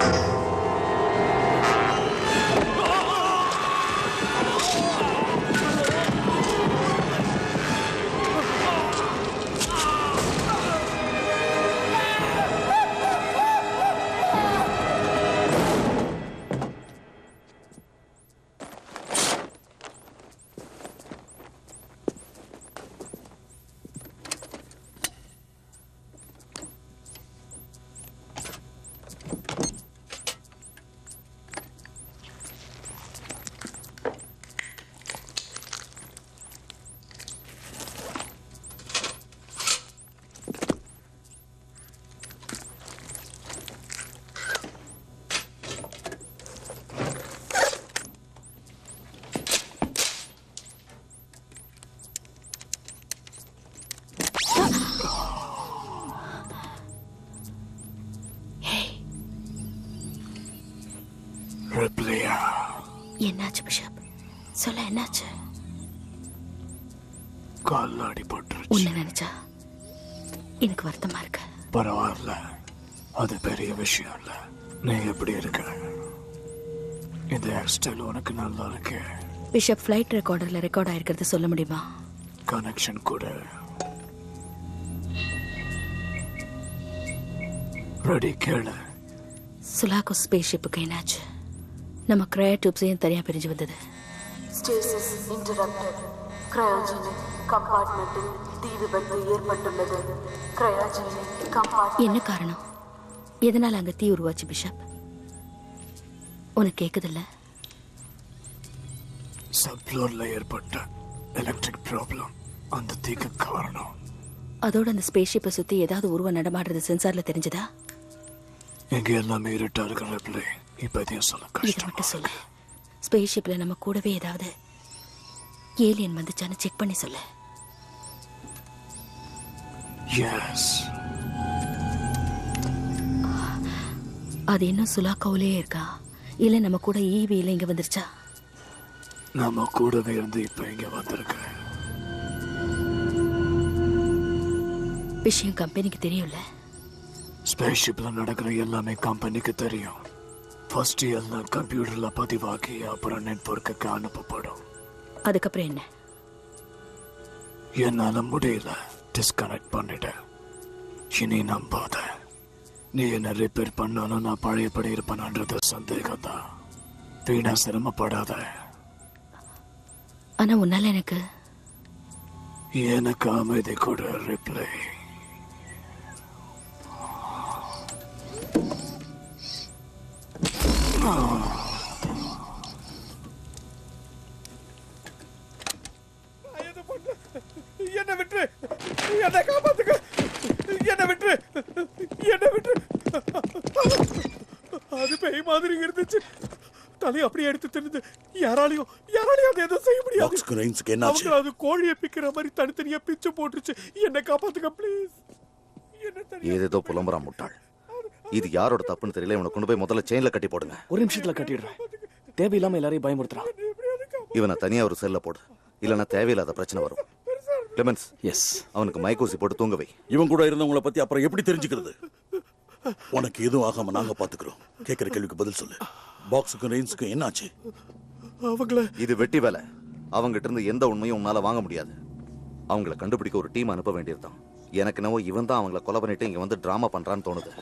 ரிப்ளியா என்னாச்சு பிஷப் சொல்ல என்னாச்சு காலில் அடிபட்டு உன்னை நினைச்சா எனக்கு வருத்தமா இருக்கு பரவாயில்ல அது பெரிய விஷயம் இல்ல நீ எப்படி இருக்க இந்த ஹேர் ஸ்டைல் உனக்கு நல்லா இருக்கு பிஷப் ஃப்ளைட் ரெக்கார்டர்ல ரெக்கார்ட் ஆயிருக்கிறது சொல்ல முடியுமா கனெக்ஷன் கூட ரெடி கேளு சுலாகோ ஸ்பேஸ் ஷிப்புக்கு என்னாச்சு நம்ம கிரயா டியூப்ஸையும் தனியாக பிரிஞ்சு வந்தது ஸ்டேசிஸ் இன்டரப்டட் கிரயோஜெனிக் கம்பார்ட்மெண்ட்டில் தீ விபத்து ஏற்பட்டுள்ளது கிரயோஜெனிக் கம்பார்ட் என்ன காரணம் எதனால் அங்கே தீ உருவாச்சு பிஷப் உனக்கு கேட்குதில்ல சப்ளோர்ல ஏற்பட்ட எலக்ட்ரிக் ப்ராப்ளம் அந்த தீக்கு காரணம் அதோட அந்த ஸ்பேஸ் ஷிப்பை சுற்றி ஏதாவது உருவம் நடமாடுறது சென்சாரில் தெரிஞ்சதா எங்க எல்லாமே இருட்டா இருக்கிற பிள்ளை இப்பதையும் சொல்ல இதை கஷ்டம் மட்டும் சொல்லு ஸ்பேஸ் ஷிப்பில் நம்ம கூடவே ஏதாவது ஏலியன் வந்துச்சான்னு செக் பண்ணி சொல்லு எஸ் அது இன்னும் சுலாக்கோவிலே இருக்கா இல்லை நம்ம கூட ஈவியில் இங்கே வந்துருச்சா நாம கூடவே இருந்து இப்ப இங்க வந்திருக்க விஷயம் கம்பெனிக்கு தெரியும்ல ஸ்பேஸ் ஷிப்ல நடக்கிற எல்லாமே கம்பெனிக்கு தெரியும் ஃபர்ஸ்ட் எல்லாம் கம்ப்யூட்டர்ல பதிவாகி அப்புறம் நெட்வொர்க்குக்கு அனுப்பப்படும் அதுக்கப்புறம் என்ன என்னால முடியல டிஸ்கனெக்ட் பண்ணிட்டேன் இனி நம்பாத நீ என்ன ரிப்பேர் பண்ணாலும் நான் பழையபடி இருப்பேன்ன்றது சந்தேகம் தான் வீணா சிரமப்படாத ஆனா உன்னால எனக்கு எனக்கு அமைதி கூட ரிப்ளை என்ன விட்டுரு என்னை காப்பாத்துக்க என்ன விட்டுரு என்ன விட்டுரு அது பேய் மாதிரி இருந்துச்சு தலையை அப்படியே எடுத்து திருந்து யாராலையும் யாராலையும் அதை எதுவும் செய்ய முடியாது பாக்ஸ் ரெயின்ஸுக்கு என்னாச்சு அவங்க அது கோழியை பிக்கிற மாதிரி தனித்தனியா பிச்சு போட்டுருச்சு என்னை காப்பாத்துக்க ப்ளீஸ் ஏதேதோ புலம்புறான் முட்டாள் இது யாரோட தப்புன்னு தெரியல இவனை கொண்டு போய் முதல்ல செயின்ல கட்டி போடுங்க ஒரு நிமிஷத்துல கட்டிடுறேன் தேவையில்லாம எல்லாரையும் பயமுறுத்துறான் இவனை தனியா ஒரு செல்ல போடு இல்லைன்னா தேவையில்லாத பிரச்சனை வரும் கிளெமன்ஸ் எஸ் அவனுக்கு மைக்கூசி போட்டு தூங்க வை இவன் கூட இருந்தவங்கள பத்தி அப்புறம் எப்படி தெரிஞ்சுக்கிறது உனக்கு எதுவும் ஆகாம நாங்க பாத்துக்கிறோம் கேட்கிற கேள்விக்கு பதில் சொல்லு பாக்ஸுக்கும் ரெயின்ஸுக்கும் என்னாச்சு அவங்கள இது வெட்டி வேலை அவங்கிட்ட இருந்து எந்த உண்மையும் உன்னால வாங்க முடியாது அவங்கள கண்டுபிடிக்க ஒரு டீம் அனுப்ப வேண்டியதுதான் எனக்கு என்னவோ இவன் தான் அவங்கள கொலை பண்ணிட்டு இங்க வந்து டிராமா பண்றான்னு தோணுது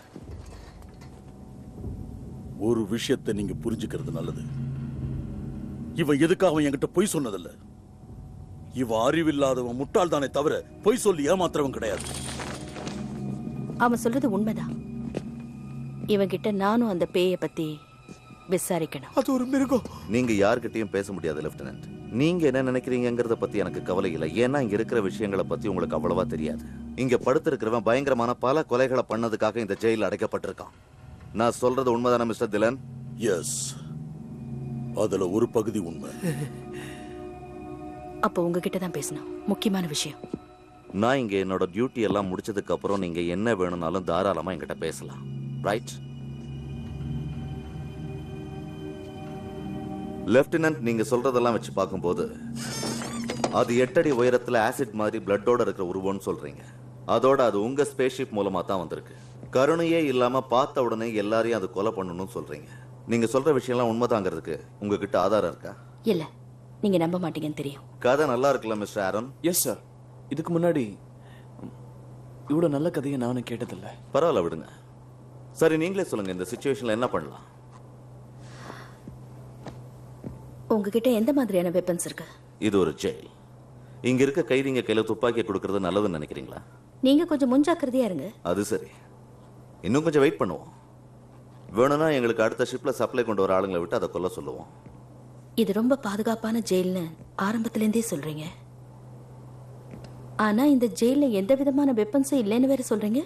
ஒரு விஷயத்தை நீங்க புரிஞ்சுக்கிறது நல்லது இவன் எதுக்காக அவன் என்கிட்ட பொய் சொன்னதில்ல இவன் அறிவில்லாதவன் முட்டாள் தானே தவிர பொய் சொல்லி ஏமாத்துறவன் கிடையாது அவன் சொல்றது உண்மைதான் இவன்கிட்ட நானும் அந்த பேயை பத்தி விசாரிக்கணும் அது ஒரு மிருகம் நீங்க யார்கிட்டயும் பேச முடியாது லெப்டினன்ட் நீங்க என்ன நினைக்கிறீங்கங்கறத பத்தி எனக்கு கவலை இல்லை ஏன்னா இங்க இருக்கிற விஷயங்களை பத்தி உங்களுக்கு அவ்வளவா தெரியாது இங்க படுத்திருக்கிறவன் பயங்கரமான பல கொலைகளை பண்ணதுக்காக இந்த ஜெயில அடைக்கப்பட்டிருக்கான் நான் சொல்றது உண்மைதானே மிஸ்டர் திலன் எஸ் அதுல ஒரு பகுதி உண்மை அப்போ உங்ககிட்ட தான் பேசணும் முக்கியமான விஷயம் நான் இங்க என்னோட டியூட்டி எல்லாம் முடிச்சதுக்கு அப்புறம் நீங்க என்ன வேணும்னாலும் தாராளமா என்கிட்ட பேசலாம் ரைட் லெப்டினன்ட் நீங்க சொல்றதெல்லாம் வச்சு பார்க்கும்போது அது எட்டடி உயரத்துல ஆசிட் மாதிரி பிளட்டோட இருக்கிற உருவம்னு சொல்றீங்க அதோட அது உங்க ஸ்பேஸ்ஷிப் மூலமா தான் வந்திருக்கு கருணையே இல்லாம பார்த்த உடனே எல்லாரையும் அது கொலை பண்ணணும்னு சொல்றீங்க நீங்க சொல்ற விஷயம்லாம் உண்மைதாங்கிறதுக்கு உங்ககிட்ட ஆதாரம் இருக்கா இல்ல நீங்க நம்ப மாட்டீங்கன்னு தெரியும் கதை நல்லா இருக்குல்ல மிஸ்டர் ஆரன் எஸ் சார் இதுக்கு முன்னாடி இவ்வளோ நல்ல கதையை நானும் கேட்டதில்லை பரவாயில்ல விடுங்க சரி நீங்களே சொல்லுங்க இந்த சுச்சுவேஷன்ல என்ன பண்ணலாம் உங்ககிட்ட எந்த மாதிரியான வெப்பன்ஸ் இருக்கு இது ஒரு ஜெயில் இங்க இருக்க கைதிங்க கையில துப்பாக்கியை கொடுக்கறது நல்லதுன்னு நினைக்கிறீங்களா நீங்க கொஞ்சம் முன்ஜாக்கிரதையா இருங்க அது சரி இன்னும் கொஞ்சம் வெயிட் பண்ணுவோம் வேணும்னா எங்களுக்கு அடுத்த ஷிப்ல சப்ளை கொண்டு வர ஆளுங்களை விட்டு அதை கொல்ல சொல்லுவோம் இது ரொம்ப பாதுகாப்பான ஜெயில்னு ஆரம்பத்துல இருந்தே சொல்றீங்க ஆனா இந்த ஜெயில்ல எந்த விதமான வெப்பன்ஸும் இல்லைன்னு வேற சொல்றீங்க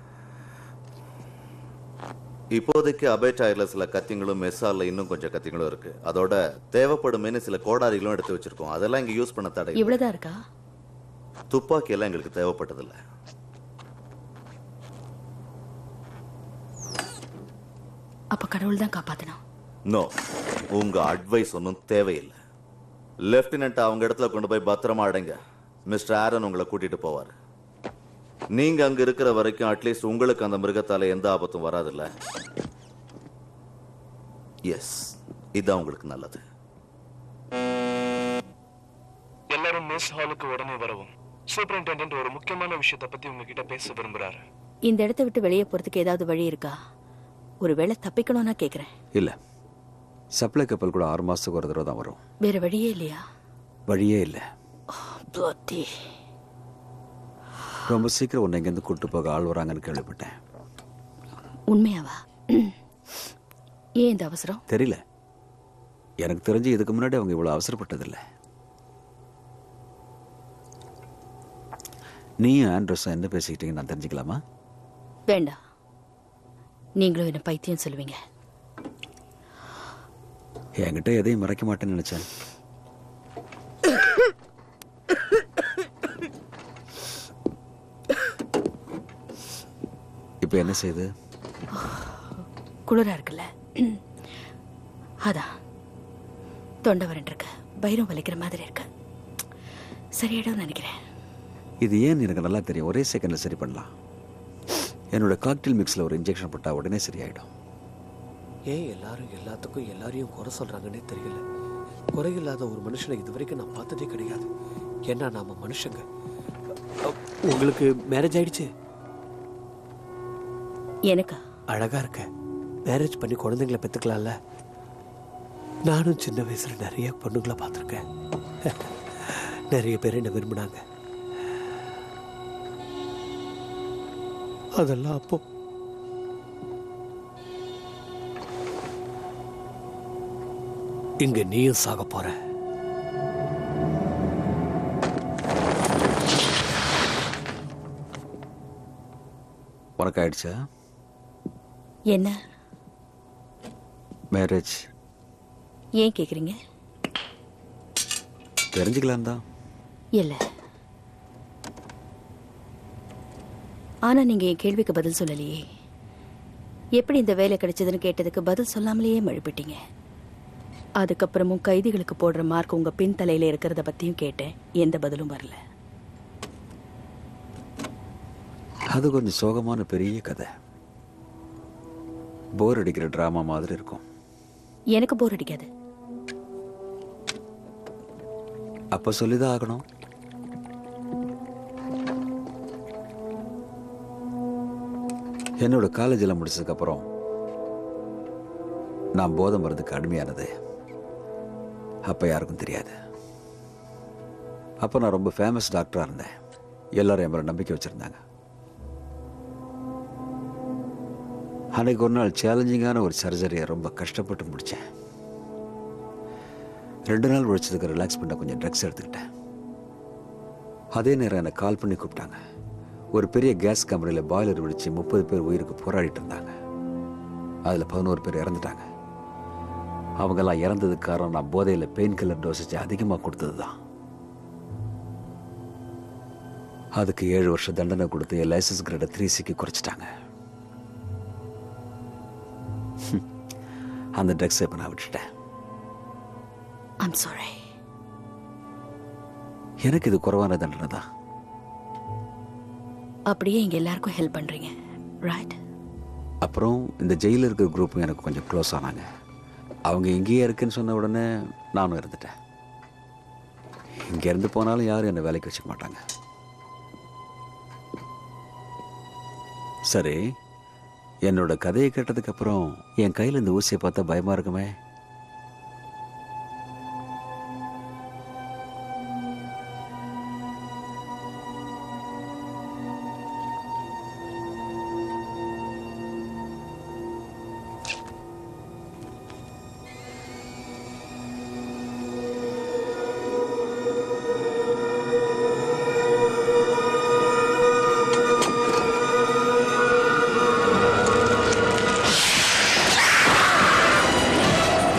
இப்போதைக்கு அபே டயர்ல சில கத்திங்களும் மெஸ்ஸால இன்னும் கொஞ்சம் கத்திங்களும் இருக்கு அதோட தேவைப்படுமேனு சில கோடாரிகளும் எடுத்து வச்சிருக்கோம் அதெல்லாம் இங்க யூஸ் பண்ண தடை இல்லை. இவ்வளவுதான் இருக்கா துப்பாக்கி எல்லாம் எங்களுக்கு தேவைப்பட்டதில்ல அப்ப கடவுள் தான் காப்பாத்தணும் நோ உங்க அட்வைஸ் ஒன்றும் தேவையில்லை லெப்டினன்ட் அவங்க இடத்துல கொண்டு போய் பத்திரமா அடைங்க மிஸ்டர் ஆரன் உங்களை கூட்டிட்டு போவார் நீங்க அங்க இருக்கிற வரைக்கும் அட்லீஸ்ட் உங்களுக்கு அந்த மிருகத்தால எந்த ஆபத்தும் வராதுல்ல எஸ் இதுதான் உங்களுக்கு நல்லது எல்லாரும் மெஸ் ஹாலுக்கு உடனே வரவும் சூப்பரிண்டெண்டன்ட் ஒரு முக்கியமான விஷயத்தை பத்தி உங்ககிட்ட பேச விரும்புறாரு இந்த இடத்த விட்டு வெளியே போறதுக்கு ஏதாவது வழி இருக்கா ஒருவேளை தப்பிக்கணும்னா கேக்குறேன் இல்லை சப்ளை கப்பல் கூட ஆறு மாதத்துக்கு ஒரு தடவை தான் வரும் வேற வழியே இல்லையா வழியே இல்லை bloody. ரொம்ப சீக்கிரம் உன்னை இங்கேருந்து கூட்டு போக ஆள் வராங்கன்னு கேள்விப்பட்டேன் உண்மையாவா ஏன் இந்த அவசரம் தெரியல எனக்கு தெரிஞ்சு இதுக்கு முன்னாடி அவங்க இவ்வளோ அவசரப்பட்டதில்லை நீயும் ஆண்ட்ரஸும் என்ன பேசிக்கிட்டீங்க நான் தெரிஞ்சுக்கலாமா வேண்டாம் நீங்களும் என்ன பைத்தியம் சொல்லுவீங்க என்கிட்ட எதையும் மறைக்க மாட்டேன்னு நினைச்சேன் இப்போ என்ன செய்யுது குளிரா இருக்குல்ல அதான் தொண்டை வறண்டு இருக்கு பயிரும் வலிக்கிற மாதிரி இருக்கு சரியாயிடும் நினைக்கிறேன் இது ஏன் எனக்கு நல்லா தெரியும் ஒரே செகண்டில் சரி பண்ணலாம் என்னோட காக்டெயில் மிக்ஸில் ஒரு இன்ஜெக்ஷன் போட்டால் உடனே சரியாயிடும் ஏன் எல்லாரும் எல்லாத்துக்கும் எல்லாரையும் குறை சொல்றாங்கன்னே தெரியல குறை இல்லாத ஒரு மனுஷனை இது வரைக்கும் நான் பார்த்ததே கிடையாது ஏன்னா நாம மனுஷங்க அ, உங்களுக்கு மேரேஜ் ஆயிடுச்சு எனக்கா அழகா இருக்க மேரேஜ் பண்ணி குழந்தைங்களை பெற்றுக்கலாம்ல நானும் சின்ன வயசுல நிறைய பொண்ணுங்களை பார்த்துருக்கேன் நிறைய பேர் என்ன விரும்பினாங்க அதெல்லாம் அப்போ இங்க நீயும் சாக போற உனக்கு ஆயிடுச்சா என்ன மேரேஜ் ஏன் கேக்குறீங்க தெரிஞ்சுக்கலாம் தான் இல்ல ஆனா நீங்க என் கேள்விக்கு பதில் சொல்லலையே எப்படி இந்த வேலை கிடைச்சதுன்னு கேட்டதுக்கு பதில் சொல்லாமலேயே மழுப்பிட்டீங்க அதுக்கப்புறமும் கைதிகளுக்கு போடுற மார்க் உங்க பின் தலையில இருக்கிறத பத்தியும் கேட்டேன் எந்த பதிலும் வரல அது கொஞ்சம் சோகமான பெரிய கதை போர் அடிக்கிற ட்ராமா மாதிரி இருக்கும் எனக்கு போர் அடிக்காது அப்போ சொல்லிதான் ஆகணும் என்னோட காலேஜில் முடிச்சதுக்கப்புறம் நான் போதை மருந்துக்கு அடிமையானது அப்போ யாருக்கும் தெரியாது அப்போ நான் ரொம்ப ஃபேமஸ் டாக்டராக இருந்தேன் எல்லாரும் என் மேலே நம்பிக்கை வச்சுருந்தாங்க அன்னைக்கு ஒரு நாள் சேலஞ்சிங்கான ஒரு சர்ஜரியை ரொம்ப கஷ்டப்பட்டு முடித்தேன் ரெண்டு நாள் உழைச்சதுக்கு ரிலாக்ஸ் பண்ண கொஞ்சம் ட்ரக்ஸ் எடுத்துக்கிட்டேன் அதே நேரம் என்னை கால் பண்ணி கூப்பிட்டாங்க ஒரு பெரிய கேஸ் கம்பெனியில் பாய்லர் வெடிச்சு முப்பது பேர் உயிருக்கு போராடிட்டு இருந்தாங்க அதில் பதினோரு பேர் இறந்துட்டாங்க அவங்கெல்லாம் இறந்ததுக்கு காரணம் நான் போதையில் பெயின் கில்லர் டோசேஜ் அதிகமாக கொடுத்தது தான் அதுக்கு ஏழு வருஷம் தண்டனை கொடுத்து என் லைசன்ஸ் கிரேடை த்ரீ சிக்கு குறைச்சிட்டாங்க ஹம். அந்த ட்ரக்ஸை இப்போ நான் விட்டுட்டேன் ஐம் சாரி எனக்கு இது குறைவான தண்டனை தான் அப்படியே இங்க எல்லாருக்கும் ஹெல்ப் பண்றீங்க ரைட் அப்புறம் இந்த ஜெயிலில் இருக்கிற குரூப்பும் எனக்கு கொஞ்சம் க்ளோஸ் ஆனாங்க அவங்க இங்கேயே இருக்குன்னு சொன்ன உடனே நானும் இருந்துட்டேன் இங்கேருந்து போனாலும் யாரும் என்னை வேலைக்கு வச்சுக்க மாட்டாங்க சரி என்னோட கதையை கேட்டதுக்கு அப்புறம் என் கையில் இந்த ஊசியை பார்த்தா பயமா இருக்குமே ஆ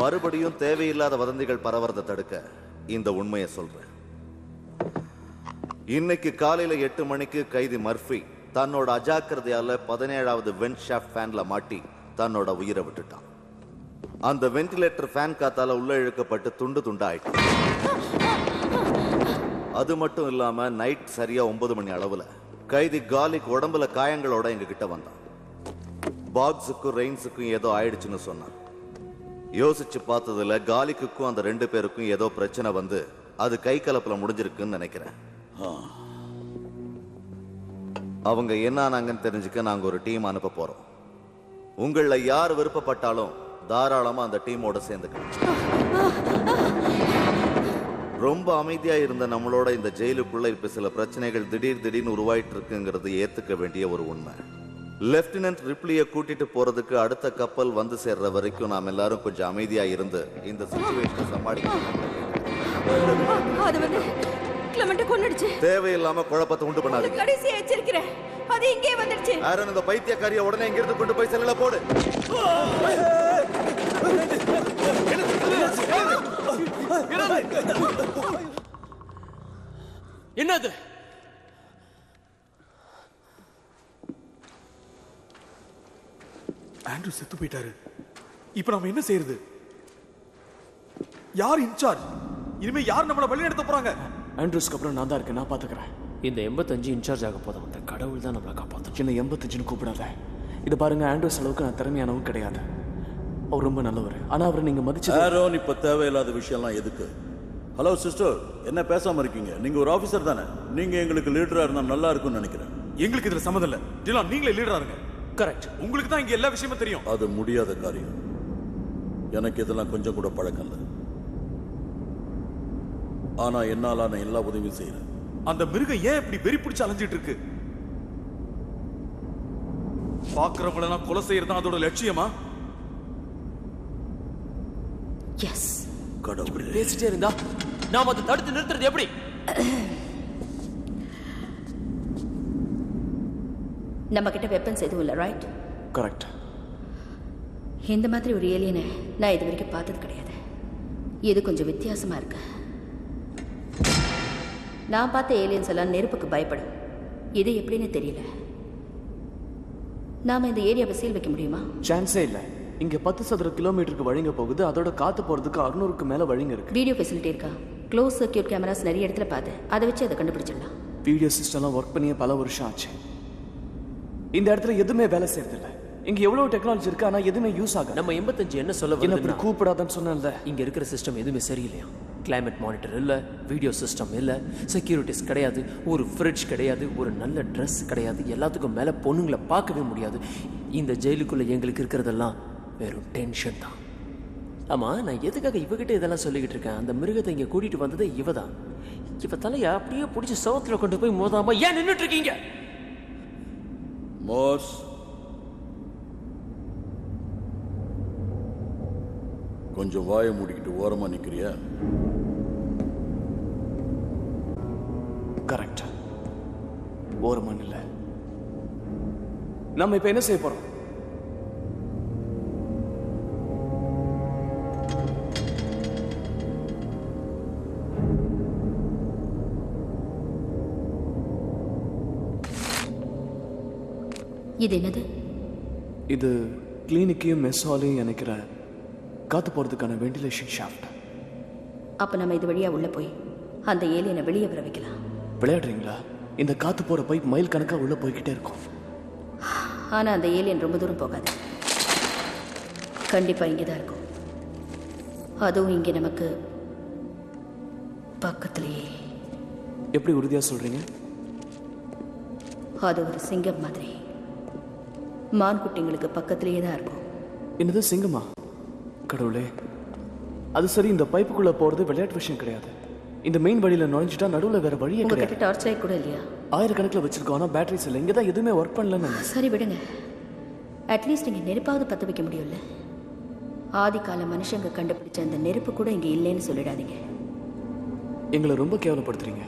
மறுபடியும் தேவையில்லாத வதந்திகள் பரவறதை தடுக்க இந்த உண்மையை சொல்றேன் இன்னைக்கு காலையில எட்டு மணிக்கு கைதி மர்ஃபி தன்னோட அஜாக்கிரதையால பதினேழாவது வென்ட் ஷாஃப்ட் ஃபேன்ல மாட்டி தன்னோட உயிரை விட்டுட்டான் அந்த வென்டிலேட்டர் ஃபேன் காத்தால உள்ள இழுக்கப்பட்டு துண்டு துண்டாயிட்டு அது மட்டும் இல்லாம நைட் சரியா ஒன்பது மணி அளவுல கைதி காலிக் உடம்புல காயங்களோட எங்க கிட்ட வந்தான் பாக்ஸுக்கும் ரெயின்ஸுக்கும் ஏதோ ஆயிடுச்சுன்னு சொன்னான் யோசிச்சு பார்த்ததுல காலிக்குக்கும் அந்த ரெண்டு பேருக்கும் ஏதோ பிரச்சனை வந்து அது கை கலப்புல முடிஞ்சிருக்குன்னு நினைக்கிறேன் அவங்க என்ன ஆனாங்கன்னு தெரிஞ்சுக்க நாங்க ஒரு டீம் அனுப்ப போறோம் உங்கள யார் விருப்பப்பட்டாலும் தாராளமா அந்த டீமோட சேர்ந்துக்கலாம் ரொம்ப அமைதியா இருந்த நம்மளோட இந்த ஜெயிலுக்குள்ள இப்ப சில பிரச்சனைகள் திடீர் திடீர்னு உருவாயிட்டு இருக்குங்கிறது ஏத்துக்க வேண்டிய ஒரு உண்மை லெப்டினன்ட் ரிப்ளிய கூட்டிட்டு போறதுக்கு அடுத்த கப்பல் வந்து சேர்ற வரைக்கும் நாம் எல்லாரும் கொஞ்சம் அமைதியா இருந்து இந்த சுச்சுவேஷனை சமாளிக்கணும் அது வந்து கிளமெண்ட கொன்னுடுச்சு தேவையில்லாம குழப்பத்தை உண்டு பண்ணாதீங்க கடைசியா எச்சரிக்கிறேன் அது இங்கே வந்துடுச்சு ஆரன் இந்த பைத்தியக்காரிய உடனே இங்க இருந்து கொண்டு போய் செல்லுல போடு என்னது ஆண்ட்ரூ செத்து போயிட்டாரு இப்போ நாம என்ன செய்யறது யார் இன்சார்ஜ் இனிமே யார் நம்மள வழி நடத்த போறாங்க ஆண்ட்ரூஸ்க்கு அப்புறம் நான் தான் இருக்கேன் நான் பாத்துக்கிறேன் இந்த எண்பத்தஞ்சு இன்சார்ஜ் ஆக போதும் அந்த கடவுள் தான் நம்மளை காப்பாற்றும் என்ன எண்பத்தஞ்சுன்னு கூப்பிடாத இது பாருங்க ஆண்ட்ரூஸ் அளவுக்கு நான் திறமையானவும் கிடையாது அவர் ரொம்ப நல்லவர் ஆனா அவரை நீங்க மதிச்சு ஆரோன் இப்ப தேவையில்லாத விஷயம்லாம் எதுக்கு ஹலோ சிஸ்டர் என்ன பேசாம இருக்கீங்க நீங்க ஒரு ஆபீசர் தானே நீங்க எங்களுக்கு லீடரா இருந்தா நல்லா இருக்கும்னு நினைக்கிறேன் எங்களுக்கு இதுல சம்மதம் இல்ல டிலான் நீங்களே லீடரா இருங்க கரெக்ட் உங்களுக்கு தான் இங்க எல்லா விஷயமும் தெரியும் அது முடியாத காரியம் எனக்கு இதெல்லாம் கொஞ்சம் கூட பழக்கம் இல்லை ஆனா என்னால நான் எல்லா உதவியும் செய்யறேன் அந்த மிருகம் ஏன் இப்படி வெறி பிடிச்சு அலைஞ்சிட்டு இருக்கு பாக்குறவங்களெல்லாம் கொலை செய்யறது தான் அதோட லட்சியமா எஸ் கடவுளே பேசிட்டே இருந்தா நாம அதை தடுத்து நிறுத்துறது எப்படி நம்ம கிட்ட வெப்பன்ஸ் எதுவும் இல்லை ரைட் கரெக்ட் இந்த மாதிரி ஒரு ஏலியனை நான் இது வரைக்கும் பார்த்தது கிடையாது இது கொஞ்சம் வித்தியாசமா இருக்கு நான் பார்த்த ஏலியன்ஸ் எல்லாம் நெருப்புக்கு பயப்படும் இது எப்படின்னு தெரியல நாம இந்த ஏரியாவை சீல் வைக்க முடியுமா சான்ஸே இல்ல இங்க பத்து சதுர கிலோமீட்டருக்கு வழிங்க போகுது அதோட காத்து போறதுக்கு அறுநூறுக்கு மேல வழிங்க இருக்கு வீடியோ ஃபெசிலிட்டி இருக்கா க்ளோஸ் சர்க்கியூட் கேமராஸ் நிறைய இடத்துல பார்த்தேன் அதை வச்சு அதை கண்டுபிடிச்சிடலாம் வீடியோ சிஸ்டம்லாம் ஒர்க் பண்ணியே பல வருஷம் ஆச்சு இந்த இடத்துல எதுவுமே வேலை செய்யறதில்ல இங்க எவ்வளவு டெக்னாலஜி இருக்கு ஆனா எதுவுமே யூஸ் ஆகும் நம்ம எண்பத்தஞ்சு என்ன சொல்ல என்ன இப்படி வருதுன்னா கூப்பிடாதன்னு சொன்னேன்ல இங்க இருக்கிற சிஸ்டம் எதுவுமே சரியில்லையா கிளைமேட் மானிட்டர் இல்ல வீடியோ சிஸ்டம் இல்ல செக்யூரிட்டிஸ் கிடையாது ஒரு ஃப்ரிட்ஜ் கிடையாது ஒரு நல்ல ட்ரெஸ் கிடையாது எல்லாத்துக்கும் மேல பொண்ணுங்களை பார்க்கவே முடியாது இந்த ஜெயிலுக்குள்ள எங்களுக்கு இருக்கிறதெல்லாம் வெறும் டென்ஷன் தான் ஆமா நான் எதுக்காக இவகிட்ட இதெல்லாம் சொல்லிக்கிட்டு இருக்கேன் அந்த மிருகத்தை இங்க கூட்டிட்டு வந்ததே இவ தான் இவ தலைய அப்படியே பிடிச்சி சவத்துல கொண்டு போய் மோதாம ஏன் நின்னுட்டு இருக்கீங்க மோஸ் கொஞ்சம் வாயை மூடிக்கிட்டு ஓரமா நிக்கிறியா கரெக்ட் ஒரு மண் இல்ல நம்ம இப்ப என்ன செய்ய போறோம் இது என்னது இது கிளினிக்கையும் மெஸ் ஹாலையும் இணைக்கிற காத்து போறதுக்கான வெண்டிலேஷன் ஷாஃப்ட் அப்ப நம்ம இது வழியா உள்ள போய் அந்த ஏலியனை வெளியே வர வைக்கலாம் விளையாடுறீங்களா இந்த காத்து போற பைப் மைல் கணக்கா உள்ள போய்கிட்டே இருக்கும் ஆனா அந்த ஏலியன் ரொம்ப தூரம் போகாது கண்டிப்பா இங்கே தான் இருக்கும் அதுவும் இங்கே நமக்கு பக்கத்திலேயே எப்படி உறுதியா சொல்றீங்க அது ஒரு சிங்கம் மாதிரி மான் குட்டிங்களுக்கு பக்கத்திலேயே தான் இருக்கும் என்னது சிங்கமா கடவுளே அது சரி இந்த பைப்புக்குள்ள போறது விளையாட்டு விஷயம் கிடையாது இந்த மெயின் வழியில நுழைஞ்சிட்டா நடுவுல வேற வழியே உங்ககிட்ட கிடையாது டார்ச் லைட் கூட இல்லையா ஆயிரக்கணக்கில் வச்சிருக்கோம் ஆனா பேட்டரிஸ் இல்லை இங்க தான் எதுவுமே ஒர்க் பண்ணலன்னு சரி விடுங்க அட்லீஸ்ட் இங்கே நெருப்பாவது பற்ற வைக்க முடியும்ல ஆதி கால மனுஷங்க கண்டுபிடிச்ச அந்த நெருப்பு கூட இங்கே இல்லைன்னு சொல்லிடாதீங்க எங்களை ரொம்ப கேவலப்படுத்துறீங்க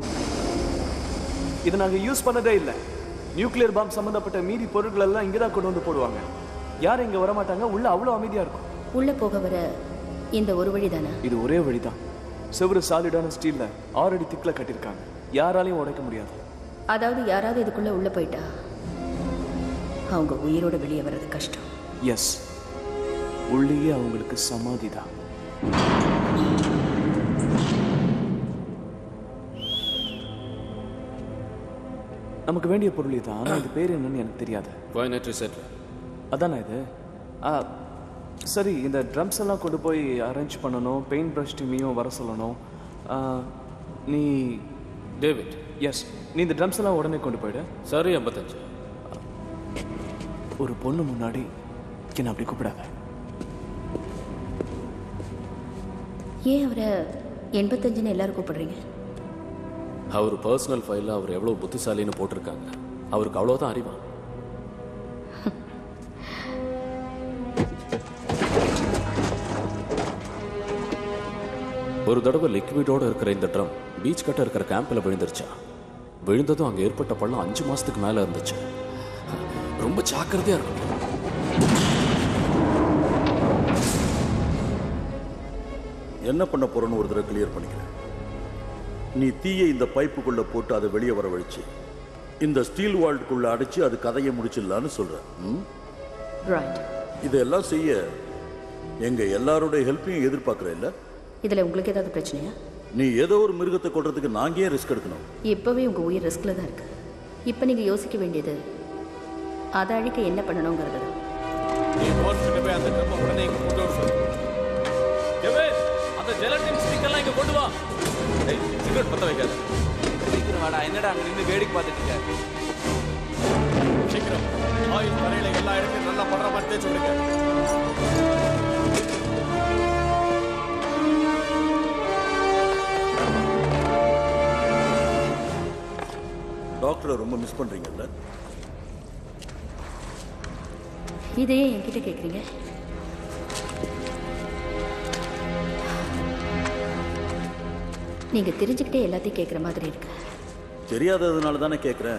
இதை நாங்க யூஸ் பண்ணதே இல்லை நியூக்ளியர் பாம் சம்பந்தப்பட்ட மீதி பொருட்கள் எல்லாம் இங்க தான் கொண்டு வந்து போடுவாங்க யாரும் இங்க வர மாட்டாங்க உள்ள அவ்வளவு அமைதியா இருக்கும் உள்ள போக வர இந்த ஒரு வழி தானே இது ஒரே வழிதான் செவரு சாலிடான ஸ்டீல்ல ஆறு அடி திக்ல கட்டியிருக்காங்க யாராலையும் உடைக்க முடியாது அதாவது யாராவது இதுக்குள்ள உள்ள போயிட்டா அவங்க உயிரோட வெளியே வர்றது கஷ்டம் எஸ் உள்ளேயே அவங்களுக்கு சமாதி தான் நமக்கு வேண்டிய பொருள் இதான் ஆனால் இது பேர் என்னன்னு எனக்கு தெரியாது பயனற்றி செட் அதானே இது ஆ சரி இந்த ட்ரம்ஸ் எல்லாம் கொண்டு போய் அரேஞ்ச் பண்ணணும் பெயிண்ட் ப்ரஷ் டீமையும் வர சொல்லணும் ஆ, நீ டேவிட் எஸ் நீ இந்த ட்ரம்ஸ் எல்லாம் உடனே கொண்டு போயிடு சரி ஐம்பத்தஞ்சு ஒரு பொண்ணு முன்னாடி என்ன அப்படி கூப்பிடாத ஏன் அவரை எண்பத்தஞ்சுன்னு எல்லாரும் கூப்பிடுறீங்க அவர் பர்சனல் ஃபைலில் அவர் எவ்வளோ புத்திசாலின்னு போட்டிருக்காங்க அவருக்கு அவ்வளோதான் அறிவா ஒரு தடவை லிக்விடோட இருக்கிற இந்த ட்ரம் பீச் கட்ட இருக்கிற கேம்பில் விழுந்துருச்சா விழுந்ததும் அங்கே ஏற்பட்ட பள்ளம் அஞ்சு மாசத்துக்கு மேலே இருந்துச்சு ரொம்ப ஜாக்கிரதையா இருக்கணும் என்ன பண்ண போறேன்னு ஒரு தடவை கிளியர் பண்ணிக்கிறேன் நீ தீயை இந்த பைப்புக்குள்ள போட்டு அதை வெளியே வரவழைச்சு இந்த ஸ்டீல் வால்ட்டுக்குள்ள அடைச்சு அது கதையை முடிச்சிடலான்னு சொல்ற ம்? ரைட் இதெல்லாம் செய்ய எங்க எல்லாரோட ஹெல்ப்பையும் எதிர்பார்க்கற இல்ல இதுல உங்களுக்கு ஏதாவது பிரச்சனையா நீ ஏதோ ஒரு மிருகத்தை கொல்றதுக்கு நாங்க ஏன் ரிஸ்க் எடுக்கணும் இப்பவே உங்க உயிர் ரிஸ்க்ல தான் இருக்கு இப்போ நீங்க யோசிக்க வேண்டியது அதை அழிக்க என்ன பண்ணணுங்கிறது தான் நீ போன் கிட்ட போய் அந்த ட்ரம்ம உடனே இங்க கொண்டு வர சொல்லு கெவே அந்த ஜெலட்டின் ஸ்டிக் எல்லாம் இங்க கொண்டு வா டேய் சிகரெட் பத்த வைக்காத சீக்கிரம் வாடா என்னடா அங்க நின்று வேடிக்கை பார்த்துட்டு இருக்க சீக்கிரம் ஆயில் வரையில எல்லா இடத்தையும் நல்லா படுற மாதிரி தேய்ச்சி விடுங்க டாக்டரை ரொம்ப மிஸ் பண்றீங்கல்ல இதையே என்கிட்ட கேட்குறீங்க நீங்க தெரிஞ்சுக்கிட்டே எல்லாத்தையும் கேட்குற மாதிரி இருக்கு தெரியாததுனால தானே கேட்குறேன்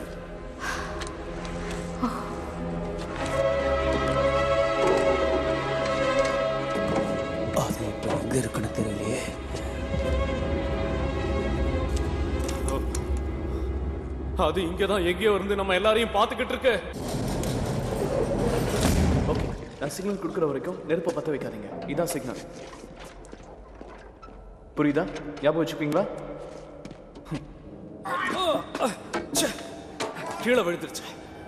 அது இப்போ எங்கே இருக்குன்னு தெரியலையே அது இங்க தான் எங்கேயோ இருந்து நம்ம எல்லாரையும் பார்த்துக்கிட்டு இருக்கு ஓகே நான் சிக்னல் கொடுக்குற வரைக்கும் நெருப்பை பற்ற வைக்காதீங்க இதான் சிக்னல் புரியுதா ஞாபகம் வச்சுப்பீங்களா கீழே விழுந்துருச்சு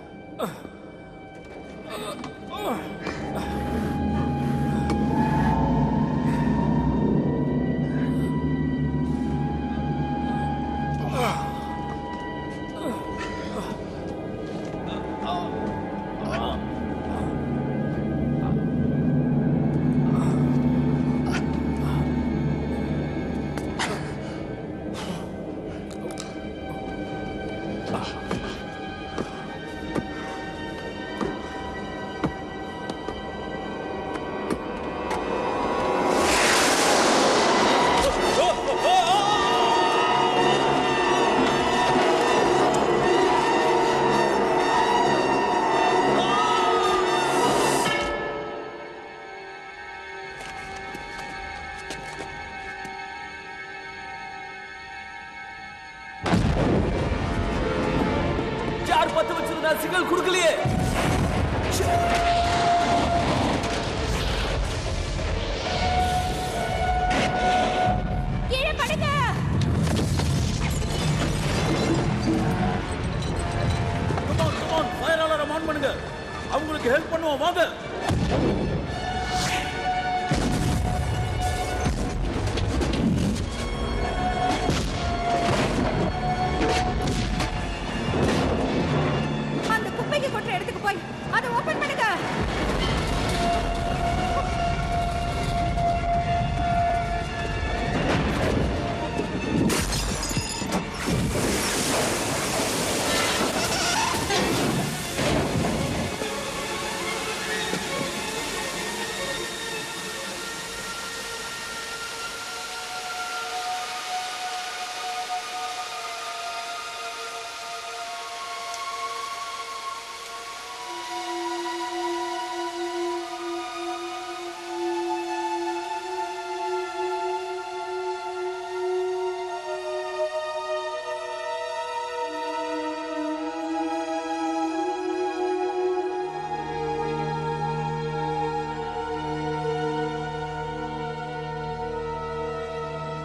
யார் பத்து வச்சிருந்தா சிக்னல் கொடுக்கலையே கீழே படுங்க ஃபயர் அலாரம் ஆன் பண்ணுங்க அவங்களுக்கு ஹெல்ப் பண்ணுவோம் வாங்க அந்த குப்பைக்கு கொட்டுற இடத்துக்கு போய் அதை ஓபன் பண்ணுங்க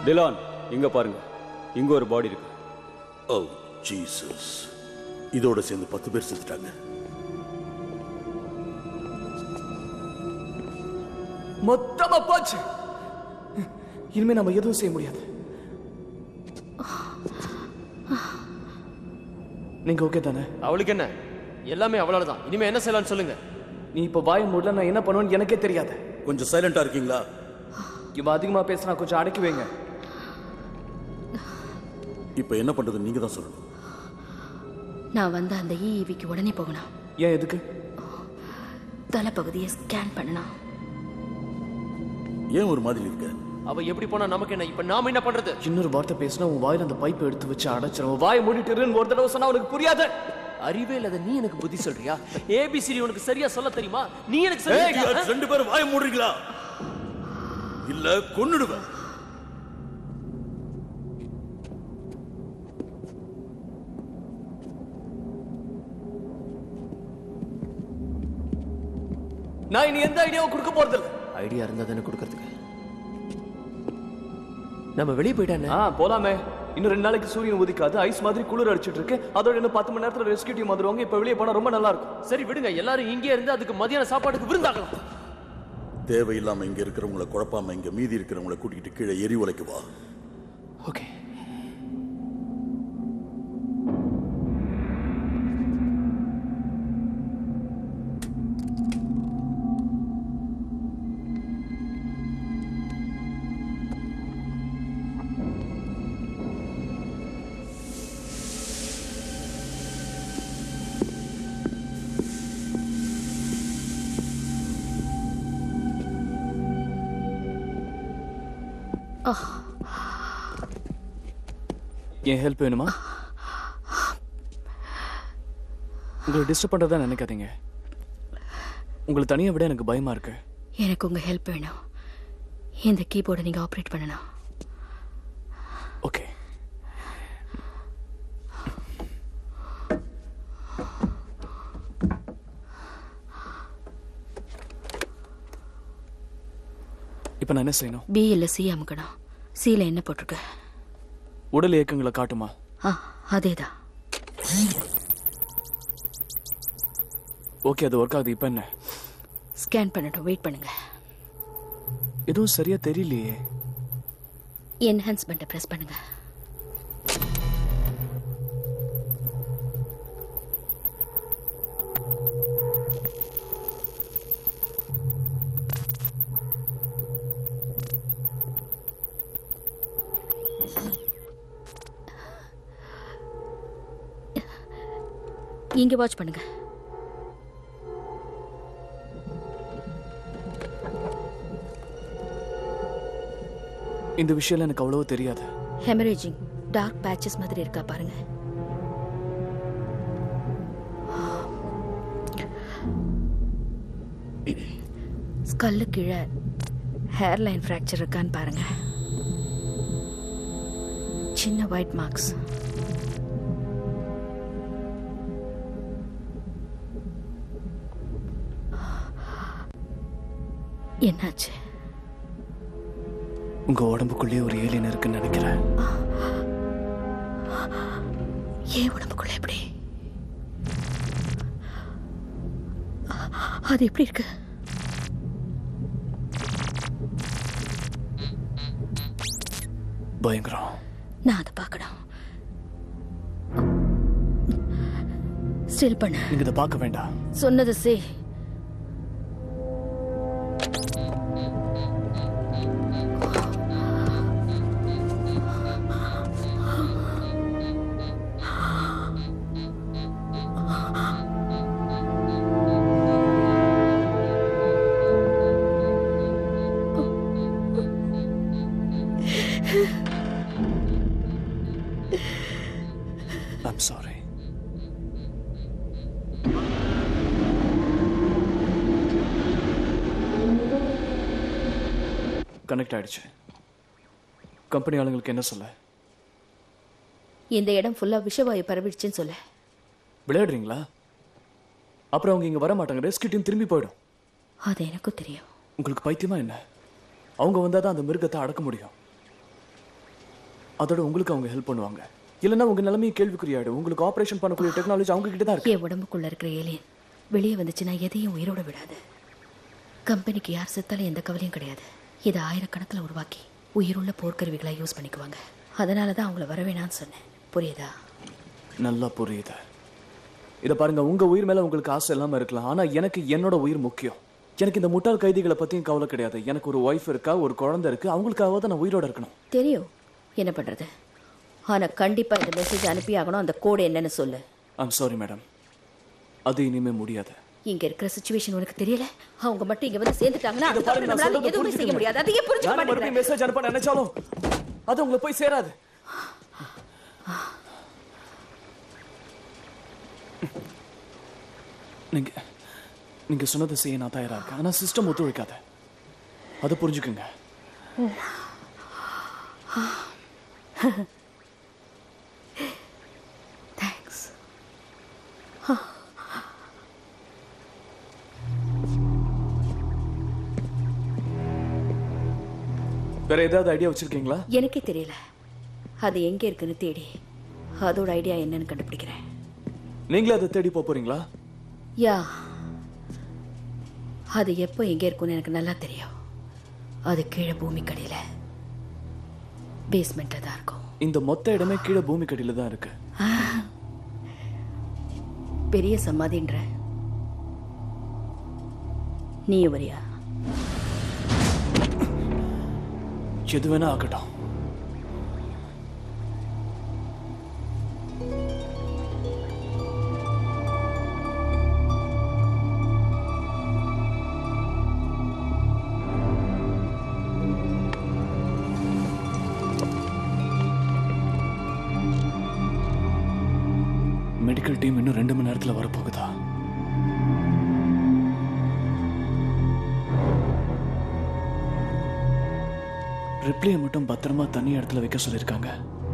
டிலான் இங்க பாருங்க இங்க ஒரு பாடி இருக்கு ஓ ஜீசஸ் இதோட சேர்ந்து பத்து பேர் செத்துட்டாங்க மொத்தமா போச்சு இனிமே நம்ம எதுவும் செய்ய முடியாது நீங்க ஓகே தானே அவளுக்கு என்ன எல்லாமே அவளால தான் இனிமே என்ன செய்யலாம்னு சொல்லுங்க நீ இப்ப வாய மூடல நான் என்ன பண்ணுவேன்னு எனக்கே தெரியாது கொஞ்சம் சைலண்டா இருக்கீங்களா இவ அதிகமா பேசினா கொஞ்சம் அடக்கி வைங்க இப்போ என்ன பண்றது நீங்க தான் சொல்லணும் நான் வந்து அந்த இஇவிக்கு உடனே போகணும் ஏன் எதுக்கு தலைப்பகுதியை ஸ்கேன் பண்ணணும் ஏன் ஒரு மாதிரி இருக்க அவ எப்படி போனா நமக்கு என்ன இப்ப நாம என்ன பண்றது இன்னொரு வார்த்தை பேசினா உன் வாயில அந்த பைப்பை எடுத்து வச்சு அடைச்சிரும் வாயை மூடிட்டு ஒரு தடவை சொன்னா உனக்கு புரியாது அறிவே இல்லாத நீ எனக்கு புத்தி சொல்றியா ஏபிசிடி உனக்கு சரியா சொல்ல தெரியுமா நீ எனக்கு ஏய், சொல்லி guys, ரெண்டு பேரும் வாய மூடுறீங்களா இல்ல கொன்னுடுவேன் நான் இனி எந்த ஐடியாவும் கொடுக்க போறது இல்ல ஐடியா இருந்தா தானே கொடுக்கறதுக்கு நம்ம வெளியே போயிட்டானே ஆ போலாமே இன்னும் ரெண்டு நாளைக்கு சூரியன் உதிக்காது ஐஸ் மாதிரி குளிர் அடிச்சிட்டு இருக்கு அதோட இன்னும் பத்து மணி நேரத்துல ரெஸ்கியூ டீம் வந்துருவாங்க இப்ப வெளியே போனா ரொம்ப நல்லா இருக்கும் சரி விடுங்க எல்லாரும் இங்கே இருந்து அதுக்கு மதியான சாப்பாட்டுக்கு விருந்தாகலாம் தேவையில்லாம இங்க இருக்கிறவங்கள குழப்பாம இங்க மீதி இருக்கிறவங்கள கூட்டிகிட்டு கீழே எரி உலைக்கு வா ஓகே என் ஹெல்ப் வேணுமா உங்களை டிஸ்டர்ப் பண்றதா நினைக்காதீங்க உங்களை தனியா விட எனக்கு பயமா இருக்கு எனக்கு உங்க ஹெல்ப் வேணும் இந்த கீபோர்டை நீங்க ஆப்ரேட் பண்ணணும் ஓகே இப்ப நான் என்ன செய்யணும் பி இல்ல சி அமுக்கணும் சில என்ன போட்டிருக்கு உடல் இயக்கங்களை காட்டுமா ஆ அதேதான் ஓகே அது ஒர்க் ஆகுது இப்ப என்ன ஸ்கேன் பண்ணட்டும் வெயிட் பண்ணுங்க எதுவும் சரியா தெரியலையே என்ஹான்ஸ்மெண்ட்டை ப்ரெஸ் பண்ணுங்க இங்க வாட்ச் பண்ணுங்க இந்த விஷயம் எனக்கு அவ்வளவோ தெரியாது ஹெமரேஜிங் டார்க் பேச்சஸ் மாதிரி இருக்கா பாருங்க ஸ்கல்லு கீழே ஹேர் லைன் ஃப்ராக்சர் இருக்கான்னு பாருங்க சின்ன ஒயிட் மார்க்ஸ் என்னாச்சு உங்க உடம்புக்குள்ளேயே ஒரு ஏலியன் இருக்குன்னு நினைக்கிறேன் ஏன் உடம்புக்குள்ள எப்படி அது எப்படி இருக்கு பயங்கரம் நான் அதை பார்க்கணும் ஸ்டில் பண்ண நீங்க இதை பார்க்க வேண்டாம் சொன்னது சே ஐம் சாரி கனெக்ட் ஆயிடுச்சு கம்பெனி ஆளுங்களுக்கு என்ன சொல்ல இந்த இடம் ஃபுல்லா விஷவாயு பரவிடுச்சுன்னு சொல்ல விளையாடுறீங்களா அப்புறம் அவங்க இங்க வர மாட்டாங்க ரெஸ்கியூ டீம் திரும்பி போயிடும் அது எனக்கும் தெரியும் உங்களுக்கு பைத்தியமா என்ன அவங்க வந்தாதான் அந்த மிருகத்தை அடக்க முடியும் அதோட உங்களுக்கு அவங்க ஹெல்ப் பண்ணுவாங்க இல்லைன்னா உங்க நிலைமையை கேள்விக்குறியாயிடும் உங்களுக்கு ஆபரேஷன் பண்ணக்கூடிய டெக்னாலஜி அவங்க கிட்ட தான் இருக்கு என் உடம்புக்குள்ள இருக்கிற ஏலியன் வெளியே வந்துச்சுன்னா எதையும் உயிரோட விடாது கம்பெனிக்கு யார் செத்தாலும் எந்த கவலையும் கிடையாது இதை ஆயிரக்கணக்கில் உருவாக்கி உயிருள்ள போர்க்கருவிகளை யூஸ் பண்ணிக்குவாங்க அதனால தான் அவங்கள வர வேணாம்னு சொன்னேன் புரியுதா நல்லா புரியுது இதை பாருங்க உங்க உயிர் மேல உங்களுக்கு ஆசை இல்லாம இருக்கலாம் ஆனா எனக்கு என்னோட உயிர் முக்கியம் எனக்கு இந்த முட்டாள் கைதிகளை பத்தியும் கவலை கிடையாது எனக்கு ஒரு ஒய்ஃப் இருக்கா ஒரு குழந்தை இருக்கு அவங்களுக்காக தான் நான் உயிரோட இருக்கணும் தெரியும் என்ன பண்றது ஆனா கண்டிப்பா இந்த மெசேஜ் அனுப்பி ஆகணும் அந்த கோடு என்னன்னு சொல்லு ஐம் சாரி மேடம் அது இனிமே முடியாது இங்க இருக்கிற சுச்சுவேஷன் உனக்கு தெரியல அவங்க மட்டும் இங்க வந்து சேர்ந்துட்டாங்கன்னா இதை பாருங்க, அதுக்கப்புறம் நான் நம்மளால சொல்றதை எதுவுமே செய்ய புரிஞ்சுக்கங்க. முடியாது அதையே புரிஞ்சுக்க நானே மாட்டேங்கிறேன் மறுபடியும் மெசேஜ் அனுப்ப நினைச்சாலும் அது உங்களை போய் சேராது நீங்க நீங்க சொன்னதை செய்ய நான் தயாரா இருக்கேன் ஆனா சிஸ்டம் ஒத்துழைக்காத அதை புரிஞ்சுக்குங்க தேங்க்ஸ் வேற ஏதாவது ஐடியா வச்சிருக்கீங்களா எனக்கே தெரியல அது எங்க இருக்குன்னு தேடி அதோட ஐடியா என்னன்னு கண்டுபிடிக்கிறேன் நீங்களே அதை தேடி போப் போறீங்களா யா அது எப்போ எங்க இருக்கும்னு எனக்கு நல்லா தெரியும் அது கீழே பூமி கடியில பேஸ்மெண்ட்ல தான் இருக்கும் இந்த மொத்த இடமே கீழே பூமி கடியில தான் இருக்கு பெரிய சமாதின்ற நீ வரியா எது வேணா ஆகட்டும் மெடிக்கல் டீம் இன்னும் ரெண்டு மணி நேரத்துல வரப்போகுதா ரிப்ளையை மட்டும் பத்திரமா தனி இடத்துல வைக்க சொல்லியிருக்காங்க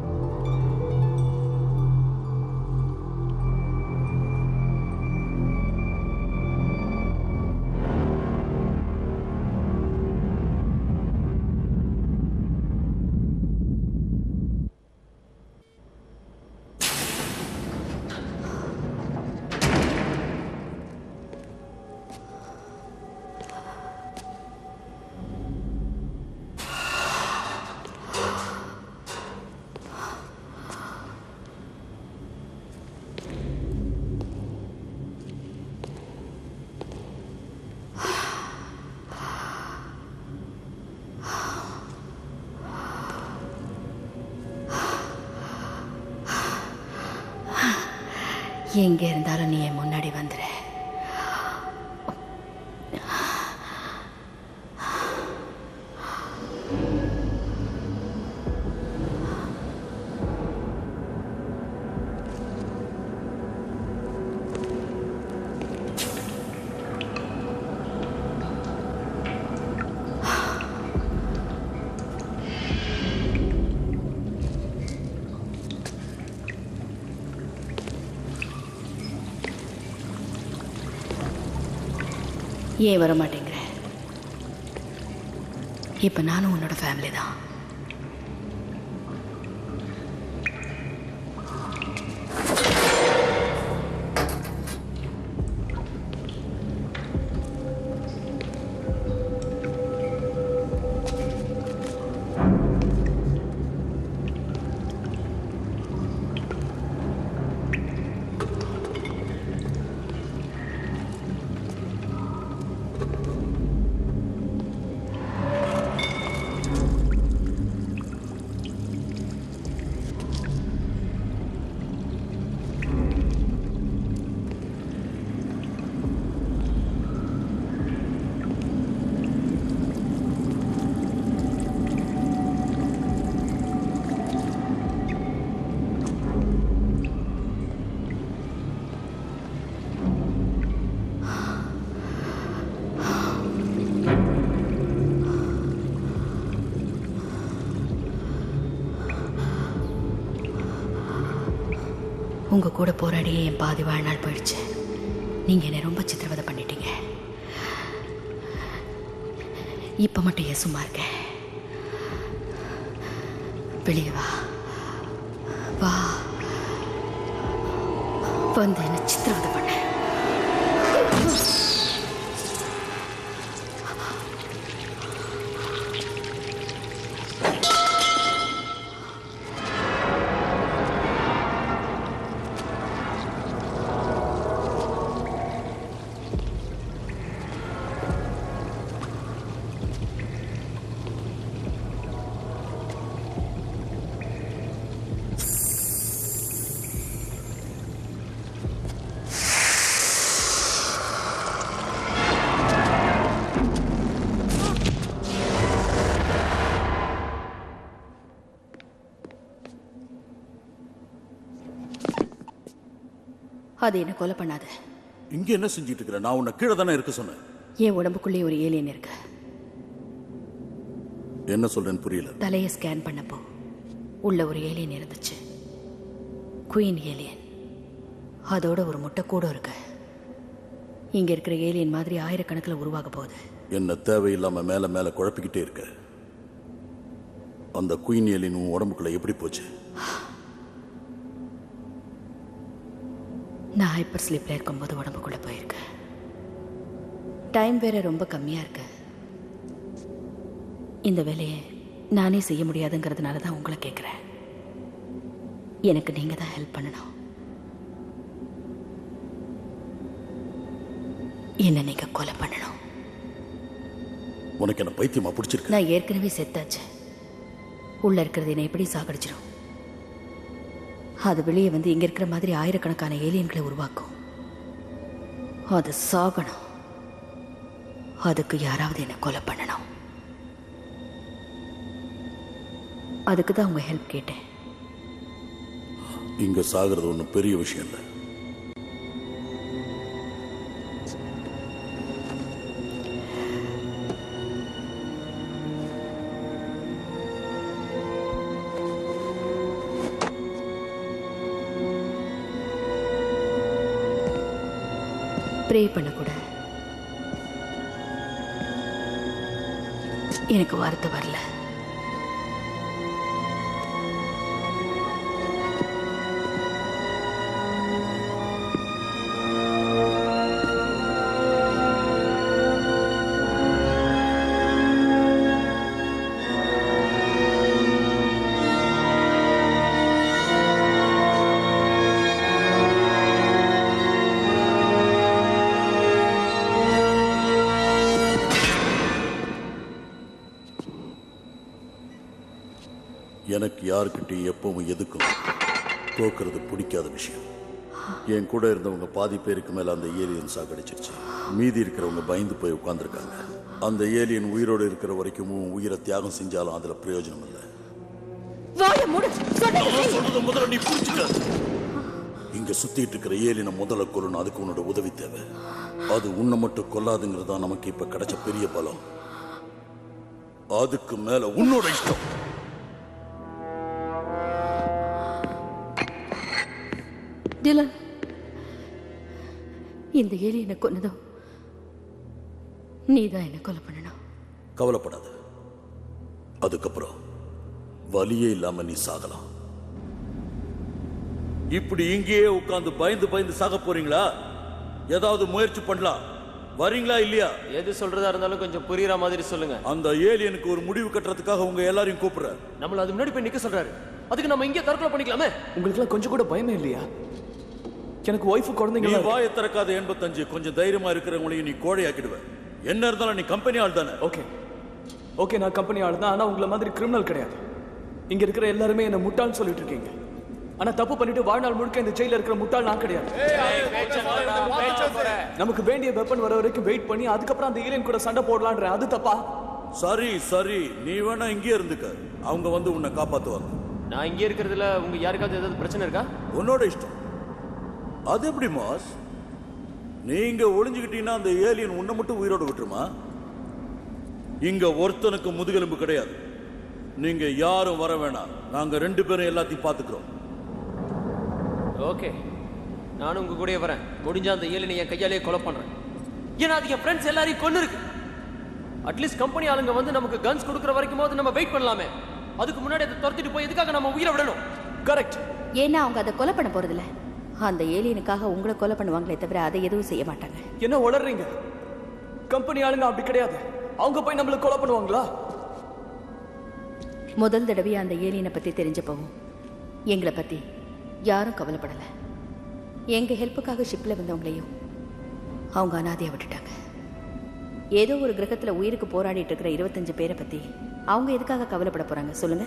எங்க இருந்தாலும் நீ என் முன்னாடி வந்துரு ஏன் வர மாட்டேங்கிற இப்ப நானும் உன்னோட ஃபேமிலி தான் உங்க கூட போராடியே என் பாதி வாழ்நாள் போயிடுச்சு நீங்க என்னை ரொம்ப சித்திரவதை பண்ணிட்டீங்க இப்ப மட்டும் ஏன் சும்மா இருக்க வெளியே வா வந்து என்ன சித்திரவதை பண்ண அது என்ன கொலை பண்ணாது இங்க என்ன செஞ்சிட்டு இருக்கிற நான் உன்னை கீழே தானே இருக்க சொன்னேன் என் உடம்புக்குள்ளே ஒரு ஏலியன் இருக்கு என்ன சொல்றேன்னு புரியல தலையை ஸ்கேன் பண்ணப்போ உள்ள ஒரு ஏலியன் இருந்துச்சு குயின் ஏலியன் அதோட ஒரு முட்டை கூட இருக்கு இங்க இருக்கிற ஏலியன் மாதிரி ஆயிரக்கணக்கில் உருவாக போகுது என்ன தேவையில்லாம மேல மேல குழப்பிக்கிட்டே இருக்க அந்த குயின் ஏலியன் உன் உடம்புக்குள்ள எப்படி போச்சு நான் ஹைப்பர் ஸ்லீப்ல இருக்கும்போது உடம்புக்குள்ள போயிருக்கேன் டைம் வேற ரொம்ப கம்மியா இருக்கு இந்த வேலையை நானே செய்ய முடியாதுங்கிறதுனால தான் உங்களை கேட்குறேன் எனக்கு நீங்க தான் ஹெல்ப் பண்ணணும் என்ன நீங்க கொலை பண்ணணும் உனக்கு என்ன பைத்தியமா பிடிச்சிருக்கு நான் ஏற்கனவே செத்தாச்சு உள்ள இருக்கிறது என்னை எப்படி சாகடிச்சிடும் அது வெளியே வந்து இங்க இருக்கிற மாதிரி ஆயிரக்கணக்கான ஏலியன்களை உருவாக்கும் அது சாகணும் அதுக்கு யாராவது என்ன கொலை பண்ணணும் அதுக்கு தான் உங்க ஹெல்ப் கேட்டேன் இங்க சாகிறது ஒன்றும் பெரிய விஷயம் இல்லை ப்ரே பண்ண கூட எனக்கு வார்த்தை வரல எனக்கு யாருக்கிட்டையும் எப்பவும் எதுக்கும் தோக்குறது பிடிக்காத விஷயம் என் கூட இருந்தவங்க பாதி பேருக்கு மேல அந்த ஏலியன் சாகடிச்சிருச்சு மீதி இருக்கிறவங்க பயந்து போய் உட்கார்ந்திருக்காங்க அந்த ஏலியன் உயிரோடு இருக்கிற வரைக்கும் உன் உயிரை தியாகம் செஞ்சாலும் அதுல பிரயோஜனம் இல்லை வாய மூடு நான் சொல்றத முதல்ல நீ புரிஞ்சுக்க இங்க சுத்திட்டு இருக்கிற ஏலியனை முதல்ல கொல்லணும் அதுக்கு உன்னோட உதவி தேவை அது உன்னை மட்டும் கொல்லாதுங்கிறது தான் நமக்கு இப்ப கிடைச்ச பெரிய பலம் அதுக்கு மேல உன்னோட இஷ்டம் டிலன் இந்த ஏலியனை கொன்னதும் நீ தான் என்ன கொலை பண்ணணும் கவலைப்படாத அதுக்கப்புறம் வலியே இல்லாம நீ சாகலாம் இப்படி இங்கேயே உட்கார்ந்து பயந்து பயந்து சாக போறீங்களா ஏதாவது முயற்சி பண்ணலாம் வரீங்களா இல்லையா எது சொல்றதா இருந்தாலும் கொஞ்சம் புரியுற மாதிரி சொல்லுங்க அந்த ஏலியனுக்கு ஒரு முடிவு கட்டுறதுக்காக உங்க எல்லாரையும் கூப்பிடுறேன் நம்மள அது முன்னாடி போய் நிக்க சொல்றாரு அதுக்கு நம்ம இங்கே தற்கொலை பண்ணிக்கலாமே உங்களுக்குலாம் கொஞ்சம் கூட பயமே இல்லையா எனக்கு ஒய்ஃபு நீ குழந்தைங்க வாயை திறக்காத எண்பத்தஞ்சு கொஞ்சம் தைரியமா இருக்கிறவங்களையும் நீ கோழையாக்கிடுவ என்ன இருந்தாலும் நீ கம்பெனி ஆள் தானே ஓகே ஓகே நான் கம்பெனி ஆள் தான் ஆனா உங்களை மாதிரி கிரிமினல் கிடையாது இங்க இருக்கிற எல்லாருமே என்ன முட்டாள்னு சொல்லிட்டு இருக்கீங்க ஆனா தப்பு பண்ணிட்டு வாழ்நாள் முழுக்க இந்த ஜெயில இருக்கிற முட்டாள் நான் கிடையாது நமக்கு வேண்டிய வெப்பன் வர வரைக்கும் வெயிட் பண்ணி அதுக்கப்புறம் அந்த ஏலியன் கூட சண்டை போடலான்ற அது தப்பா சரி சரி நீ வேணா இங்கே இருந்துக்க அவங்க வந்து உன்னை காப்பாத்துவாங்க நான் இங்கே இருக்கிறதுல உங்க யாருக்காவது ஏதாவது பிரச்சனை இருக்கா உன்னோட இஷ்டம் அது எப்படி மாஸ் நீங்க ஒளிஞ்சுக்கிட்டீங்கன்னா அந்த ஏலியன் உன்னை மட்டும் உயிரோட விட்டுருமா இங்க ஒருத்தனுக்கு முதுகெலும்பு கிடையாது நீங்க யாரும் வர வேணாம் நாங்க ரெண்டு பேரும் எல்லாத்தையும் பாத்துக்கிறோம் ஓகே நானும் உங்க கூடயே வரேன் முடிஞ்ச அந்த ஏலினை என் கையாலேயே கொலை பண்றேன் ஏன்னா அது என் ஃப்ரெண்ட்ஸ் எல்லாரையும் கொண்டு இருக்கு அட்லீஸ்ட் கம்பெனி ஆளுங்க வந்து நமக்கு கன்ஸ் கொடுக்குற வரைக்கும் நம்ம வெயிட் பண்ணலாமே அதுக்கு முன்னாடி அதை துரத்திட்டு போய் எதுக்காக நம்ம உயிரை விடணும் கரெக்ட் ஏன்னா அவங்க அதை கொலை பண்ண போறதில்ல அந்த ஏலியனுக்காக உங்களை கொலை பண்ணுவாங்களே தவிர அதை எதுவும் செய்ய மாட்டாங்க என்ன உளறீங்க கம்பெனி ஆளுங்க அப்படி கிடையாது அவங்க போய் நம்மள கொலை பண்ணுவாங்களா முதல் தடவையா அந்த ஏலியனை பத்தி தெரிஞ்சப்பவும் எங்களை பத்தி யாரும் கவலைப்படல எங்க ஹெல்ப்புக்காக ஷிப்ல வந்தவங்களையும் அவங்க அனாதையா விட்டுட்டாங்க ஏதோ ஒரு கிரகத்துல உயிருக்கு போராடிட்டு இருக்கிற இருபத்தஞ்சு பேரை பத்தி அவங்க எதுக்காக கவலைப்பட போறாங்க சொல்லுங்க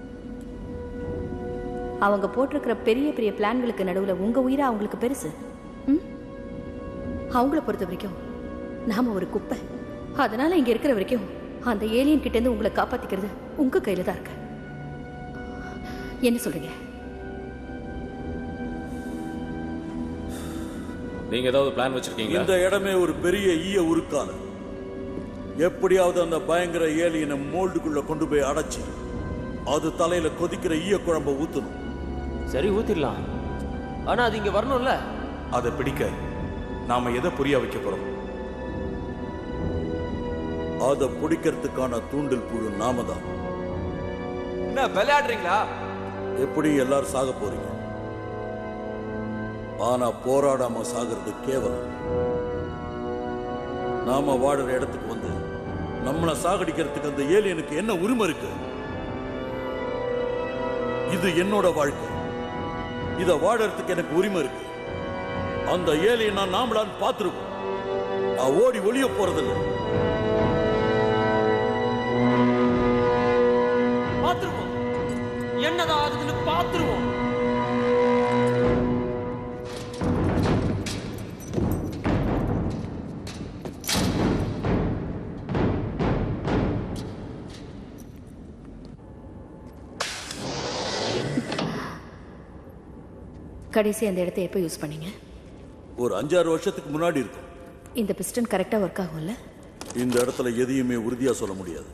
அவங்க போட்டிருக்கிற பெரிய பெரிய பிளான்களுக்கு நடுவுல உங்க உயிரை அவங்களுக்கு பெருசு ம்? அவங்கள பொறுத்த வரைக்கும் நாம ஒரு குப்பை அதனால இங்க இருக்கிற வரைக்கும் அந்த ஏலியன் கிட்ட இருந்து உங்களை காப்பாத்திக்கிறது உங்க கையில தான் இருக்கு என்ன சொல்றீங்க நீங்க ஏதாவது பிளான் வச்சிருக்கீங்களா இந்த இடமே ஒரு பெரிய ஈய உருக்கால எப்படியாவது அந்த பயங்கர ஏலியனை மோல்டுக்குள்ள கொண்டு போய் அடைச்சி அது தலையில கொதிக்கிற ஈய குழம்ப ஊத்தணும் சரி ஊத்திடலாம் ஆனா அது இங்க வரணும்ல அதை பிடிக்க நாம எதை புரிய வைக்க போறோம் அதை பிடிக்கிறதுக்கான தூண்டில் புழு நாம தான் என்ன விளையாடுறீங்களா எப்படி எல்லாரும் சாக போறீங்க ஆனா போராடாம சாகிறது கேவலம் நாம வாடுற இடத்துக்கு வந்து நம்மள சாகடிக்கிறதுக்கு அந்த ஏலியனுக்கு என்ன உரிமை இருக்கு இது என்னோட வாழ்க்கை இத வாழறதுக்கு எனக்கு உரிமை இருக்கு அந்த ஏலியன் நான் நாமளான்னு பார்த்துருக்கோம் நான் ஓடி ஒளிய போறதில்லை பாத்துருவோம் என்னதான் ஆகுதுன்னு பாத்துருவோம் கடைசி அந்த இடத்த எப்போ யூஸ் பண்ணீங்க ஒரு அஞ்சாறு வருஷத்துக்கு முன்னாடி இருக்கும் இந்த பிஸ்டன் கரெக்டாக ஒர்க் ஆகும்ல இந்த இடத்துல எதையுமே உறுதியா சொல்ல முடியாது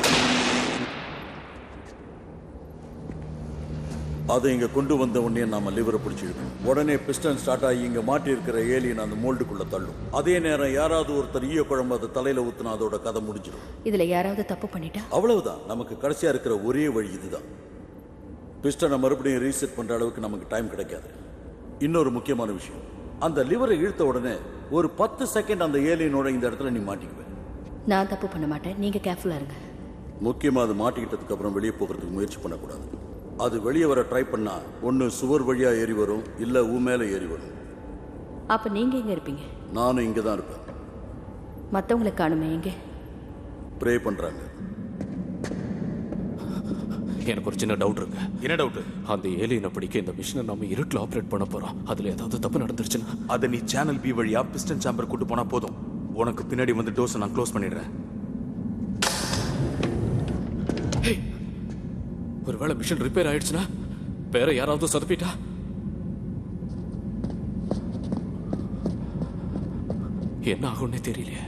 அதை இங்க கொண்டு வந்த உடனே நாம லிவரை பிடிச்சிருக்கோம் உடனே பிஸ்டன் ஸ்டார்ட் ஆகி இங்க மாட்டி இருக்கிற ஏலியன் அந்த மோல்டுக்குள்ள தள்ளும் அதே நேரம் யாராவது ஒருத்தர் ஈய குழம்பு அதை தலையில ஊத்துனா அதோட கதை முடிஞ்சிடும் இதில் யாராவது தப்பு பண்ணிட்டா அவ்வளவுதான் நமக்கு கடைசியா இருக்கிற ஒரே வழி இதுதான் பிஸ்டனை மறுபடியும் ரீசெட் பண்ற அளவுக்கு நமக்கு டைம் கிடைக்காது இன்னொரு முக்கியமான விஷயம் அந்த லிவரை இழுத்த உடனே ஒரு பத்து செகண்ட் அந்த ஏலியனோட இந்த இடத்துல நீ மாட்டிக்குவேன் நான் தப்பு பண்ண மாட்டேன் நீங்கள் கேர்ஃபுல்லாக இருங்க முக்கியமா அது மாட்டிக்கிட்டதுக்கு அப்புறம் வெளியே போகிறதுக்கு முயற்சி பண்ணக்கூடாது அது வெளியே வர ட்ரை பண்ணா ஒன்று சுவர் வழியா ஏறி வரும் இல்ல ஊ மேல ஏறி வரும் அப்போ நீங்கள் எங்கே இருப்பீங்க நானும் இங்க தான் இருப்பேன் மற்றவங்களை காணுமே எங்கே ப்ரே பண்றாங்க எனக்கு ஒரு சின்ன டவுட் இருக்கு என்ன டவுட் அந்த ஏலியனை பிடிக்க இந்த மிஷினை நம்ம இருட்டில் ஆப்ரேட் பண்ண போறோம் அதுல ஏதாவது தப்பு நடந்துருச்சுன்னா அதை நீ சேனல் பி வழியா பிஸ்டன் சாம்பர் கூட்டு போனா போதும் உனக்கு பின்னாடி வந்து டோஸை நான் க்ளோஸ் பண்ணிடுறேன் ஒருவேளை மிஷின் ரிப்பேர் ஆயிடுச்சுன்னா வேற யாராவது சொதப்பிட்டா என்ன ஆகும்னே தெரியலையே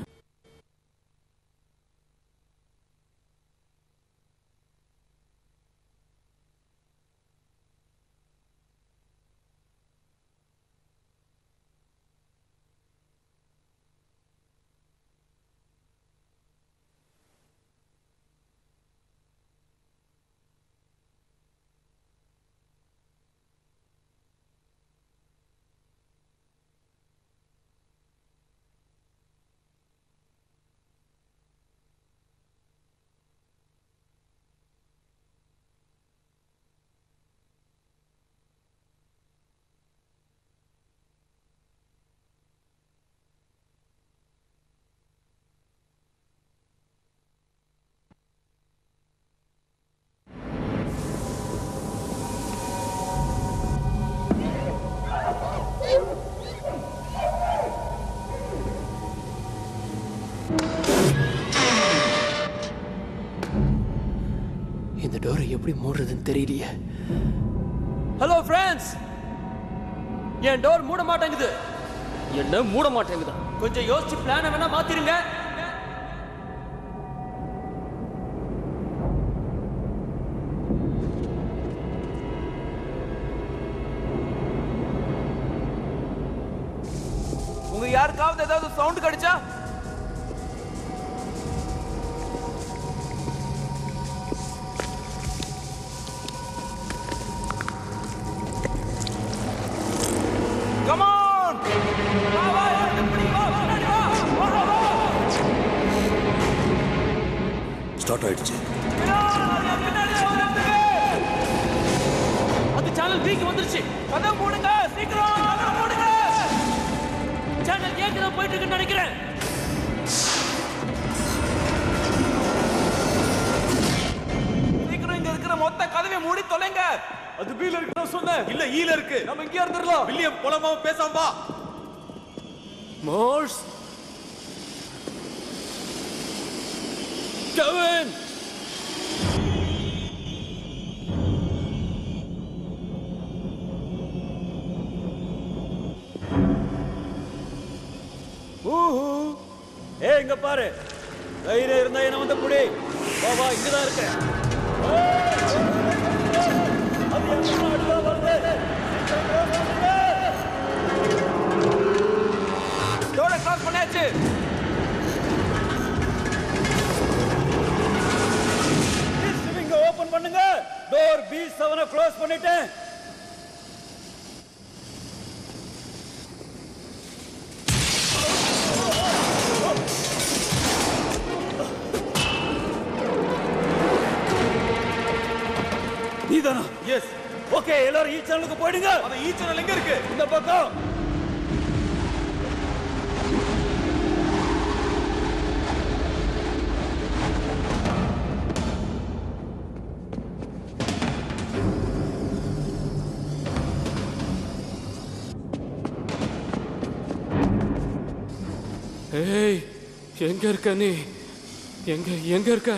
இந்த டோரை எப்படி மூடுறதுன்னு தெரியலையே ஹலோ ஃப்ரெண்ட்ஸ் என் டோர் மூட மாட்டேங்குது என்ன மூட மாட்டேங்குதா கொஞ்சம் யோசிச்சு பிளானை வேணா மாத்திருங்க உங்க யாருக்காவது ஏதாவது சவுண்ட் கிடைச்சா ஸ்டார்ட் ஆயிடுச்சு அது சேனல் பிக்கு வந்துருச்சு கதவு மூடுங்க சீக்கிரம் கதவு மூடுங்க சேனல் ஏக்கு தான் போயிட்டு இருக்குன்னு நினைக்கிறேன் சீக்கிரம் இங்க இருக்கிற மொத்த கதவை மூடி தொலைங்க அது பீல இருக்கு நான் சொன்னேன் இல்ல ஈல இருக்கு நம்ம இங்கே இருந்துடலாம் வில்லியம் புலமாவும் பேசாம வா மோர்ஸ் கெவின் ஊஹூ ஏ இங்க பாரு தைரியம் இருந்தா என்ன வந்து புடி வா வா இங்கதான் இருக்க டோர கிராஸ் பண்ணியாச்சு இங்க ஓபன் பண்ணுங்க டோர் பி செவனை க்ளோஸ் பண்ணிட்டேன் நீதானா எஸ் ஓகே எல்லாரும் ஈ சேனலுக்கு போயிடுங்க அந்த ஈ சேனல் எங்க இருக்கு இந்த பக்கம் ஏய் எங்க இருக்க நீ எங்க எங்க இருக்க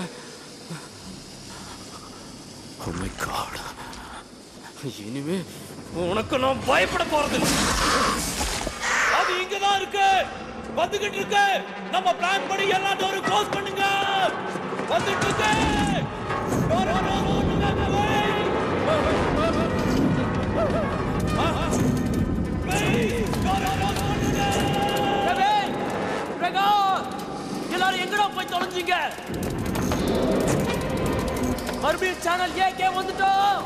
Oh my God. இனிமே உனக்கு நான் பயப்பட போறது இல்ல. அது இங்கதான் இருக்கு வந்துகிட்டு இருக்கு நம்ம பிளான் படி எல்லா டோரும் க்ளோஸ் பண்ணுங்க வந்துட்டு இருக்கு டோர் டோர் ஓடுங்க கெவின். ஆ, ஆ. Please, டோர் டோர் ஓடுங்க கெவின், பிரகாஷ், எல்லாரும் எங்கடா போய் தொலைஞ்சீங்க மறுபடியும் சேனல் ஏகே வந்துட்டோம்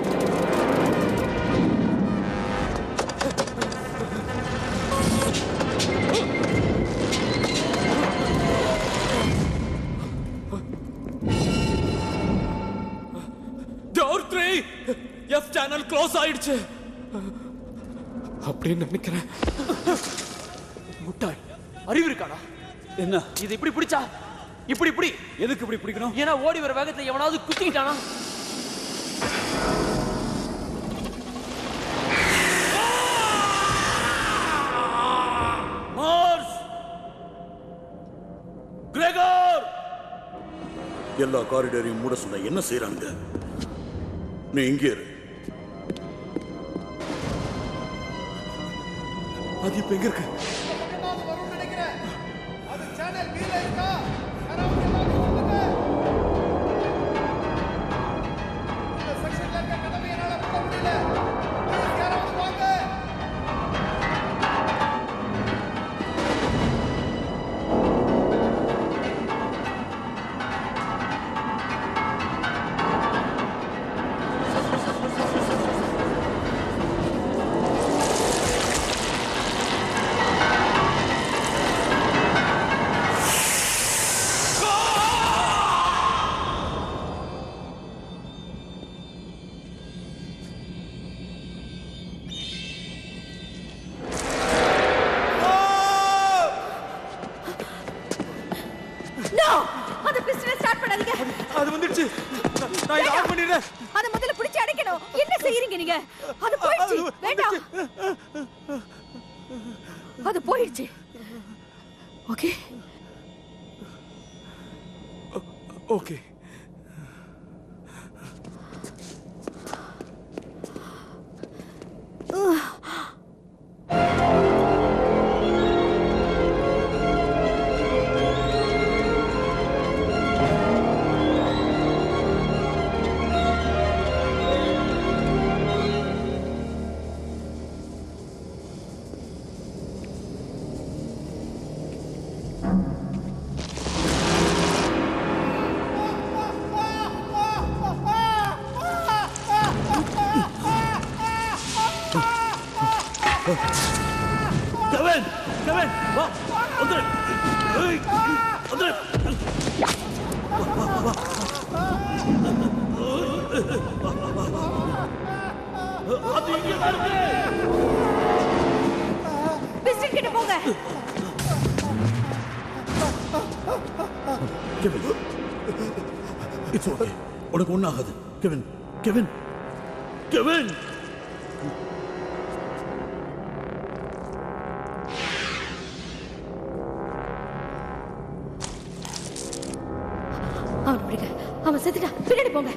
door three F channel close ஆயிடுச்சு அப்படின்னு நினைக்கிறேன் முட்டாள் அறிவு இருக்காடா என்ன இது இப்படி பிடிச்சா இப்படி இப்படி எதுக்கு இப்படி பிடிக்கணும் ஏன்னா ஓடி வர வேகத்துல எவனாவது குத்திக்கிட்டானா மார்ஸ் கிரெகர் எல்லா காரிடரையும் மூட சொன்ன என்ன செய்றாங்க நீ இங்கே இரு அது இப்ப எங்க இருக்கு நோ அந்த பிஸ்டலை ஸ்டார்ட் பண்ணாதீங்க அது வந்துடுச்சு நான் நான் இதை ஆன் பண்ணிடுறேன் அத முதல்ல பிடிச்சு அடைக்கணும் என்ன செய்யறீங்க நீங்க அது போயிடுச்சு வேண்டாம் அது போயிடுச்சு ஓகே ஓகே கெவின் கெவின் வா வந்துரு ஏய், வந்துரு அது இங்க தான் இருக்கு பிஸ்டன் கிட்ட போங்க கெவின் இட்ஸ் ஓகே உனக்கு ஒன்றும் ஆகாது கெவின் கெவின் கெவின் அவன் பிடிக்க அவன் செத்துட்டான் பின்னாடி போங்க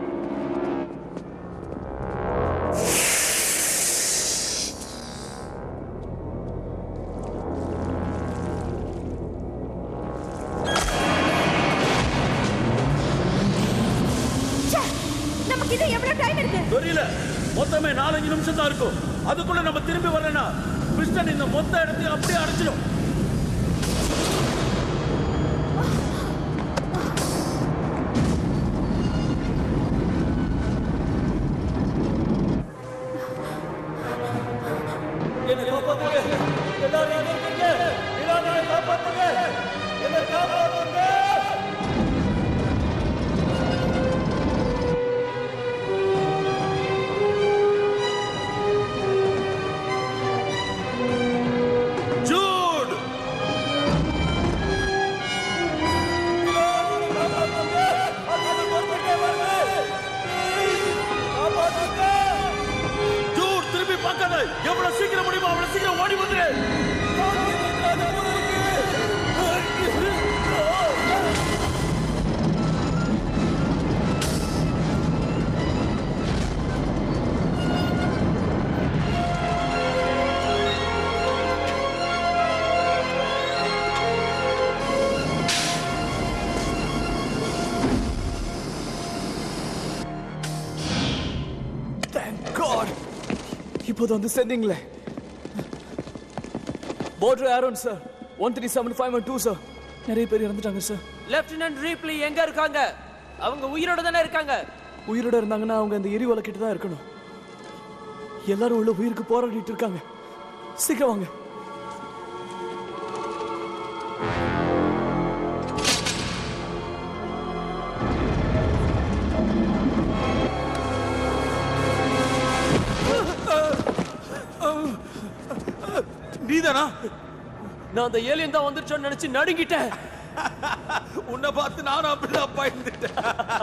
ச்சே, நமக்கு இது எவ்வளவு டைம் இருக்கு தெரியல மொத்தமே நாலஞ்சு நிமிஷம் தான் இருக்கும் அதுக்குள்ள நம்ம திரும்பி வரலனா பிஸ்டன் இந்த மொத்த இடத்தையும் அப்படியே அடைச்சிடும் என்னை காப்பாத்துங்க எல்லாரும் எங்க இருக்கீங்க இராணியை காப்பாத்துங்க என்னை காப்பாத்துங்க ஜூட் ஜூட் திரும்பி பார்க்காத எவ்வளவு சீக்கிரம் முடியுமோ அவ்வளவு சீக்கிரம் ஓடி வந்துரு தேங்க் காட் இப்போது வந்து சேர்ந்தீங்களே border Aaron sir one three seven five one two sir நிறைய பேர் இறந்துட்டாங்க சார் லெப்டினன்ட் ரீப்லி எங்க இருக்காங்க அவங்க உயிரோட தானே இருக்காங்க உயிரோட இருந்தாங்கன்னா அவங்க அந்த எரிவலை கிட்ட தான் இருக்கணும் எல்லாரும் உள்ள உயிருக்கு போராடிட்டு இருக்காங்க சீக்கிரம் வாங்க நீதானா நான் அந்த ஏலியன் தான் வந்துருச்சோன்னு நினைச்சு நடுங்கிட்டேன் உன்னை பார்த்து நானும் அப்படிதான் பயந்துட்டேன்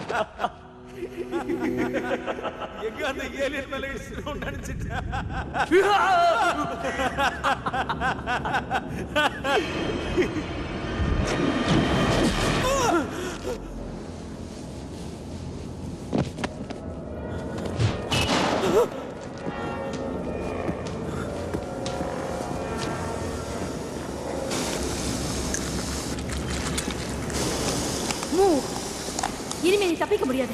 எங்க அந்த ஏலியன் மேல இடிச்சிடும் நினைச்சிட்டேன் மூவ் இனிமே நீ தப்பிக்க முடியாது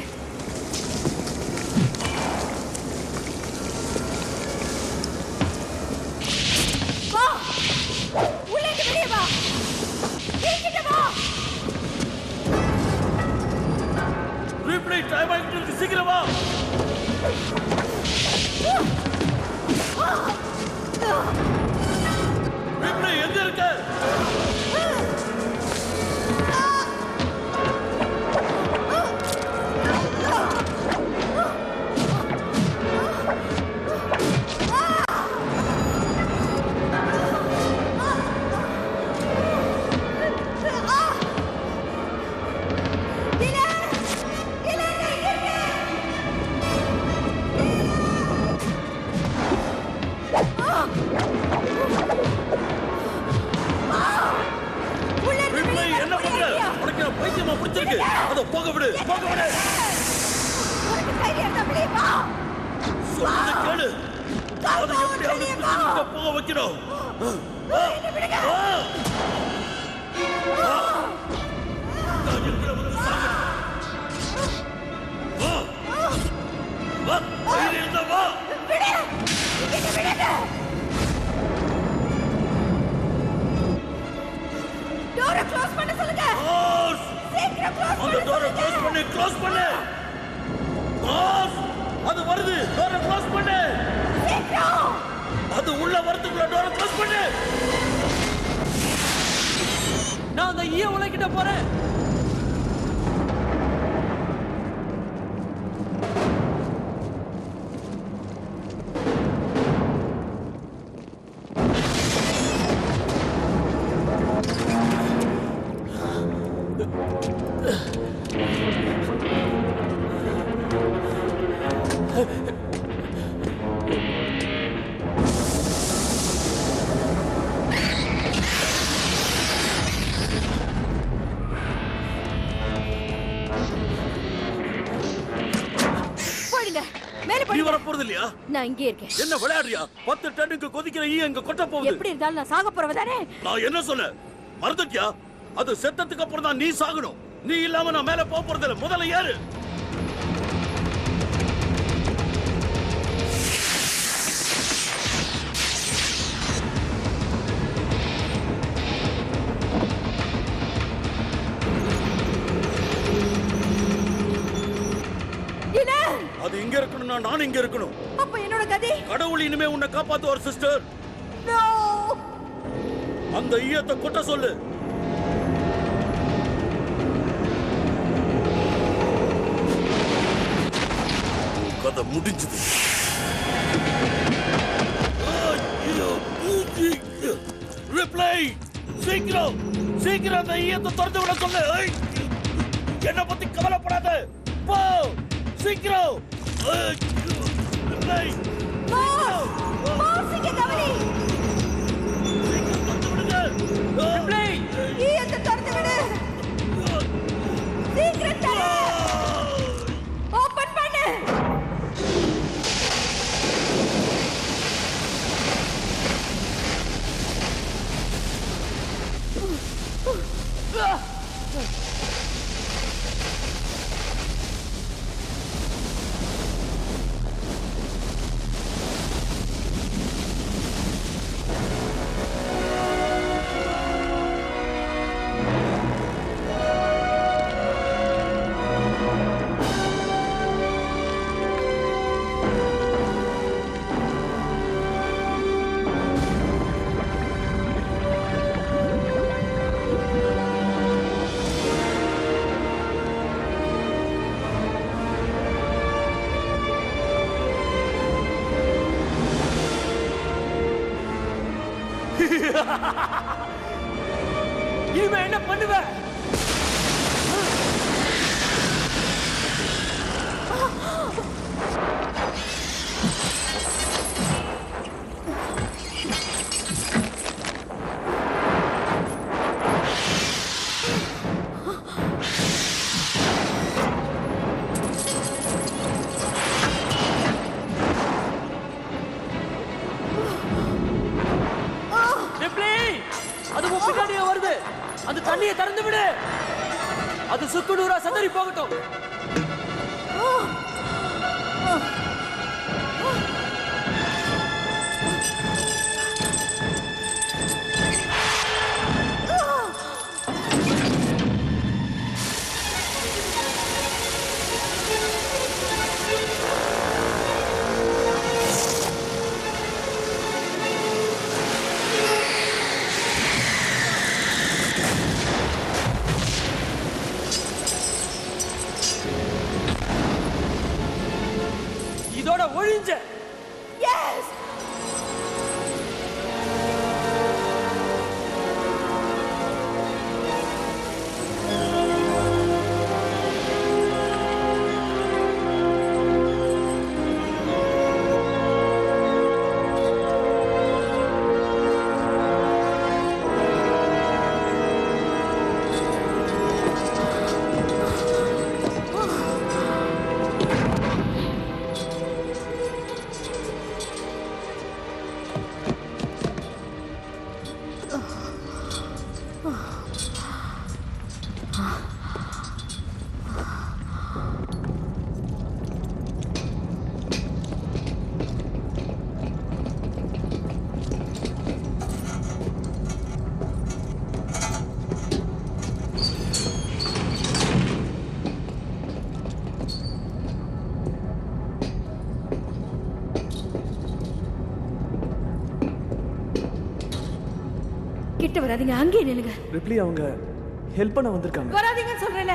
வா உள்ளே இருந்து வெளியே வா என்கிட்ட வா ரீப்ளே டைம் ஆகிட்டு இருக்கு சீக்கிரம் வா ரீப்ளே எங்க இருக்க ரீப்ளே என்ன பண்ற உனக்கு நான் பைத்தியமா பிடிச்சிருக்கு அத போக விடு போக விடு சொல்றத கேளு அதை எப்படியாவது பிடிச்சிட்டு போக வைக்கணும் ஆ, ஆ, ஆ. நான் இருக்கிற வந்து சாகு. வா. வா. தைரியம் இருந்தா வா. டோரை க்ளோஸ் பண்ண சொல்லுங்க Close. சீக்கிரம் க்ளோஸ் அந்த டோரை க்ளோஸ் பண்ணு க்ளோஸ் பண்ணு க்ளோஸ் அது வருது டோரை க்ளோஸ் பண்ணு சீக்கிரம் அது உள்ள வரதுக்குள்ள டோரை க்ளோஸ் பண்ணு நான் அந்த ஈய உலகிட்ட போறேன் நான் இங்கே இருக்கேன் என்ன விளையாடுறியா பத்து டன்னுக்கு கொதிக்கிற ஈ எங்க கொட்ட போகுது எப்படி இருந்தாலும் நான் சாக போறவ தானே நான் என்ன சொன்னேன் மறந்துட்டியா அது செத்ததுக்கு அப்புறம் தான் நீ சாகணும் நீ இல்லாம நான் மேல போக போறது இல்ல முதல்ல ஏறு என்ன அது இங்க இருக்கணும்னா நான் இங்க இருக்கணும் அப்ப என்னோட கதி கடவுள் இனிமே உன்னை காப்பாத்துவார் சிஸ்டர் No! அந்த ஈயத்தை கொட்ட சொல்லு உன் கதை முடிஞ்சது ரிப்ளை சீக்கிரம் சீக்கிரம் அந்த ஈயத்தை திறந்து விட சொல்லு ஐய்! என்னை பத்தி கவலைப்படாத போ சீக்கிரம் ஐய்! ரிப்ளை ஈயத்தை திறந்து விடு சீக்கிரம் தர ஓபன் பண்ணு இனிமே என்ன பண்ணுவ ரிப்ளி அது உன் பின்னாடியே வருது அந்த தண்ணியை திறந்து விடு அது சுக்குநூறா சதறி போகட்டும் இதோட ஒழிஞ்ச எஸ் கிட்ட வராதீங்க அங்கேயே நில்லுங்க ரிப்ளி அவங்க ஹெல்ப் பண்ண வந்திருக்காங்க வராதீங்கன்னு சொல்றேன்ல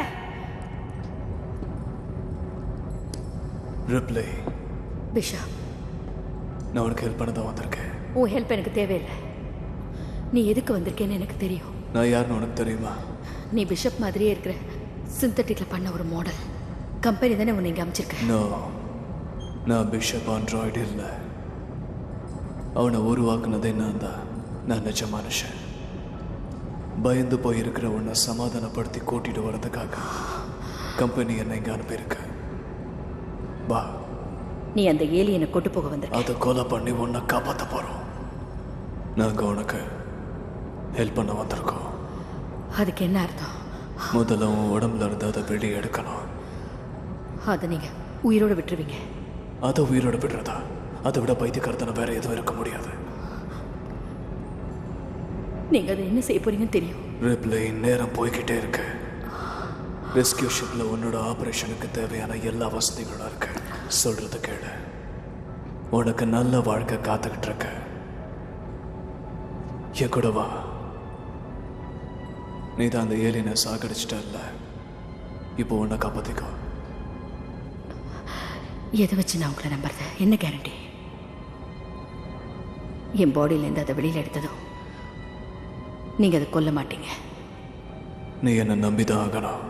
ரிப்ளி பிஷா நான் உனக்கு ஹெல்ப் பண்ண தான் வந்திருக்கேன் உன் ஹெல்ப் எனக்கு தேவையில்லை நீ எதுக்கு வந்திருக்கேன்னு எனக்கு தெரியும் நான் யாருன்னு உனக்கு தெரியுமா நீ பிஷப் மாதிரியே இருக்கிற சிந்தட்டிக்ல பண்ண ஒரு மாடல் கம்பெனி தானே உன்னை இங்க அமைச்சிருக்க நோ நான் பிஷப் ஆண்ட்ராய்டு இல்லை அவனை உருவாக்குனதே நான் தான் நான் நிஜ மனுஷன் பயந்து போயிருக்கிற உன்னை சமாதானப்படுத்தி கூட்டிட்டு வர்றதுக்காக கம்பெனி என்னை இங்கே அனுப்பியிருக்கு வா நீ அந்த ஏலியனை கொண்டு போக வந்த அதை கொலை பண்ணி உன்னை காப்பாற்ற போறோம் நாங்க உனக்கு ஹெல்ப் பண்ண வந்திருக்கோம் அதுக்கு என்ன அர்த்தம் முதல்ல உன் உடம்புல இருந்து அதை வெளியே எடுக்கணும் அதை நீங்க உயிரோட விட்டுருவீங்க அதை உயிரோட விடுறதா அதை விட பைத்தியக்காரத்தனை வேற எதுவும் இருக்க முடியாது நீங்க அதை என்ன செய்ய போறீங்கன்னு தெரியும் ரிப்ளை நேரம் போய்கிட்டே இருக்கு ரெஸ்கியூ ஷிப்ல உன்னோட ஆபரேஷனுக்கு தேவையான எல்லா வசதிகளும் இருக்கு சொல்றது கேளு உனக்கு நல்ல வாழ்க்கை காத்துக்கிட்டு இருக்க என் கூட வா நீ தான் அந்த ஏலியனை சாகடிச்சிட்டல்ல இப்போ உன்னை காப்பாத்திக்கோ எதை வச்சு நான் உங்களை நம்புறது என்ன கேரண்டி என் பாடியிலேருந்து அதை வெளியில் எடுத்ததும் நீங்க அதை கொல்ல மாட்டீங்க நீ என்னை நம்பிதான் ஆகணும்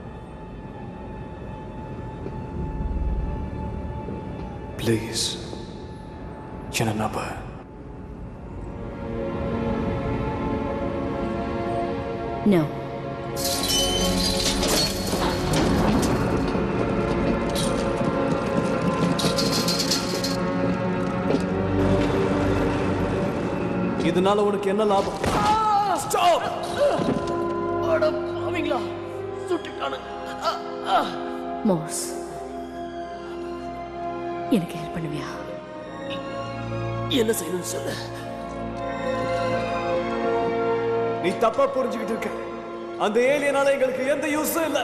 ப்ளீஸ் என்ன நம்ப நோ இதனால உனக்கு என்ன லாபம் ஸ்டாப் அட பாவீங்களா சுட்டுட்டானுங்க அ, அ. மோர்ஸ் எனக்கு ஹெல்ப் பண்ணுவியா என்ன செய்யணும்னு சொல்லு நீ தப்பா புரிஞ்சுக்கிட்டு இருக்க அந்த ஏலியனால எங்களுக்கு எந்த யூஸும் இல்ல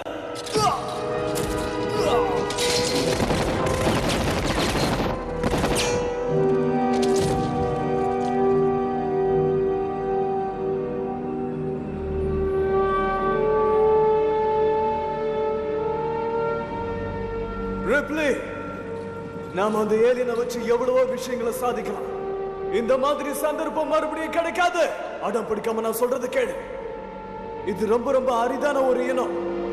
ரிப்ளி நாம அந்த ஏலியனை வச்சு எவ்வளவோ விஷயங்களை சாதிக்கலாம் இந்த மாதிரி சந்தர்ப்பம் மறுபடியும் கிடைக்காது அடம் பிடிக்காம நான் சொல்றது கேளு இது ரொம்ப ரொம்ப அரிதான ஒரு இனம்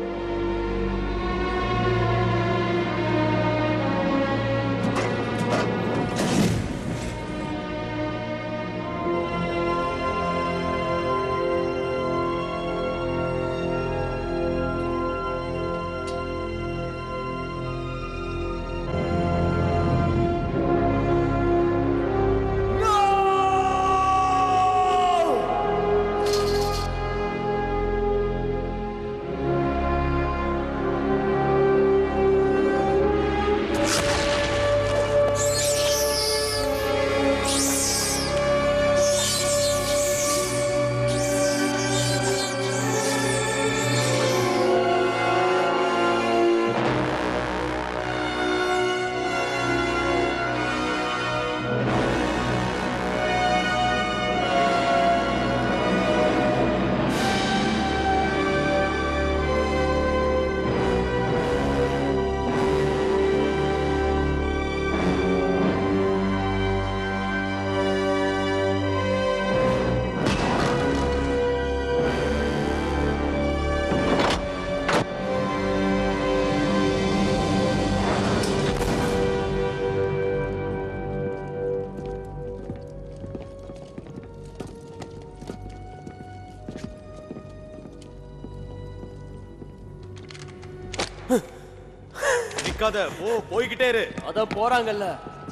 நிக்காத போ போய்கிட்டே இரு அத போறாங்கல்ல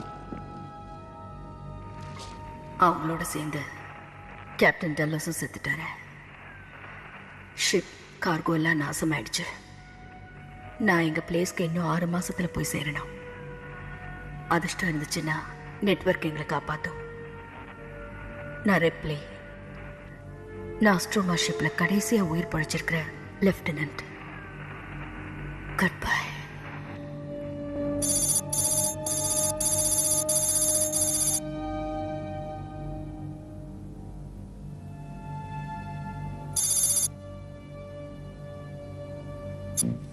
அவங்களோட சேர்ந்து கேப்டன் டல்லஸும் செத்துட்டாரு ஷிப் கார்கோ எல்லாம் நாசமாயிடுச்சு நான் எங்க பிளேஸ்க்கு இன்னும் ஆறு மாசத்துல போய் சேரணும் அதிர்ஷ்டம் இருந்துச்சுன்னா நெட்வொர்க் எங்களை காப்பாத்தும் நான் ரெப்ளே நாஸ்ட்ரோமா ஷிப்ல கடைசியா உயிர் பழிச்சிருக்கிற லெப்டினன்ட் குட் பை Mm.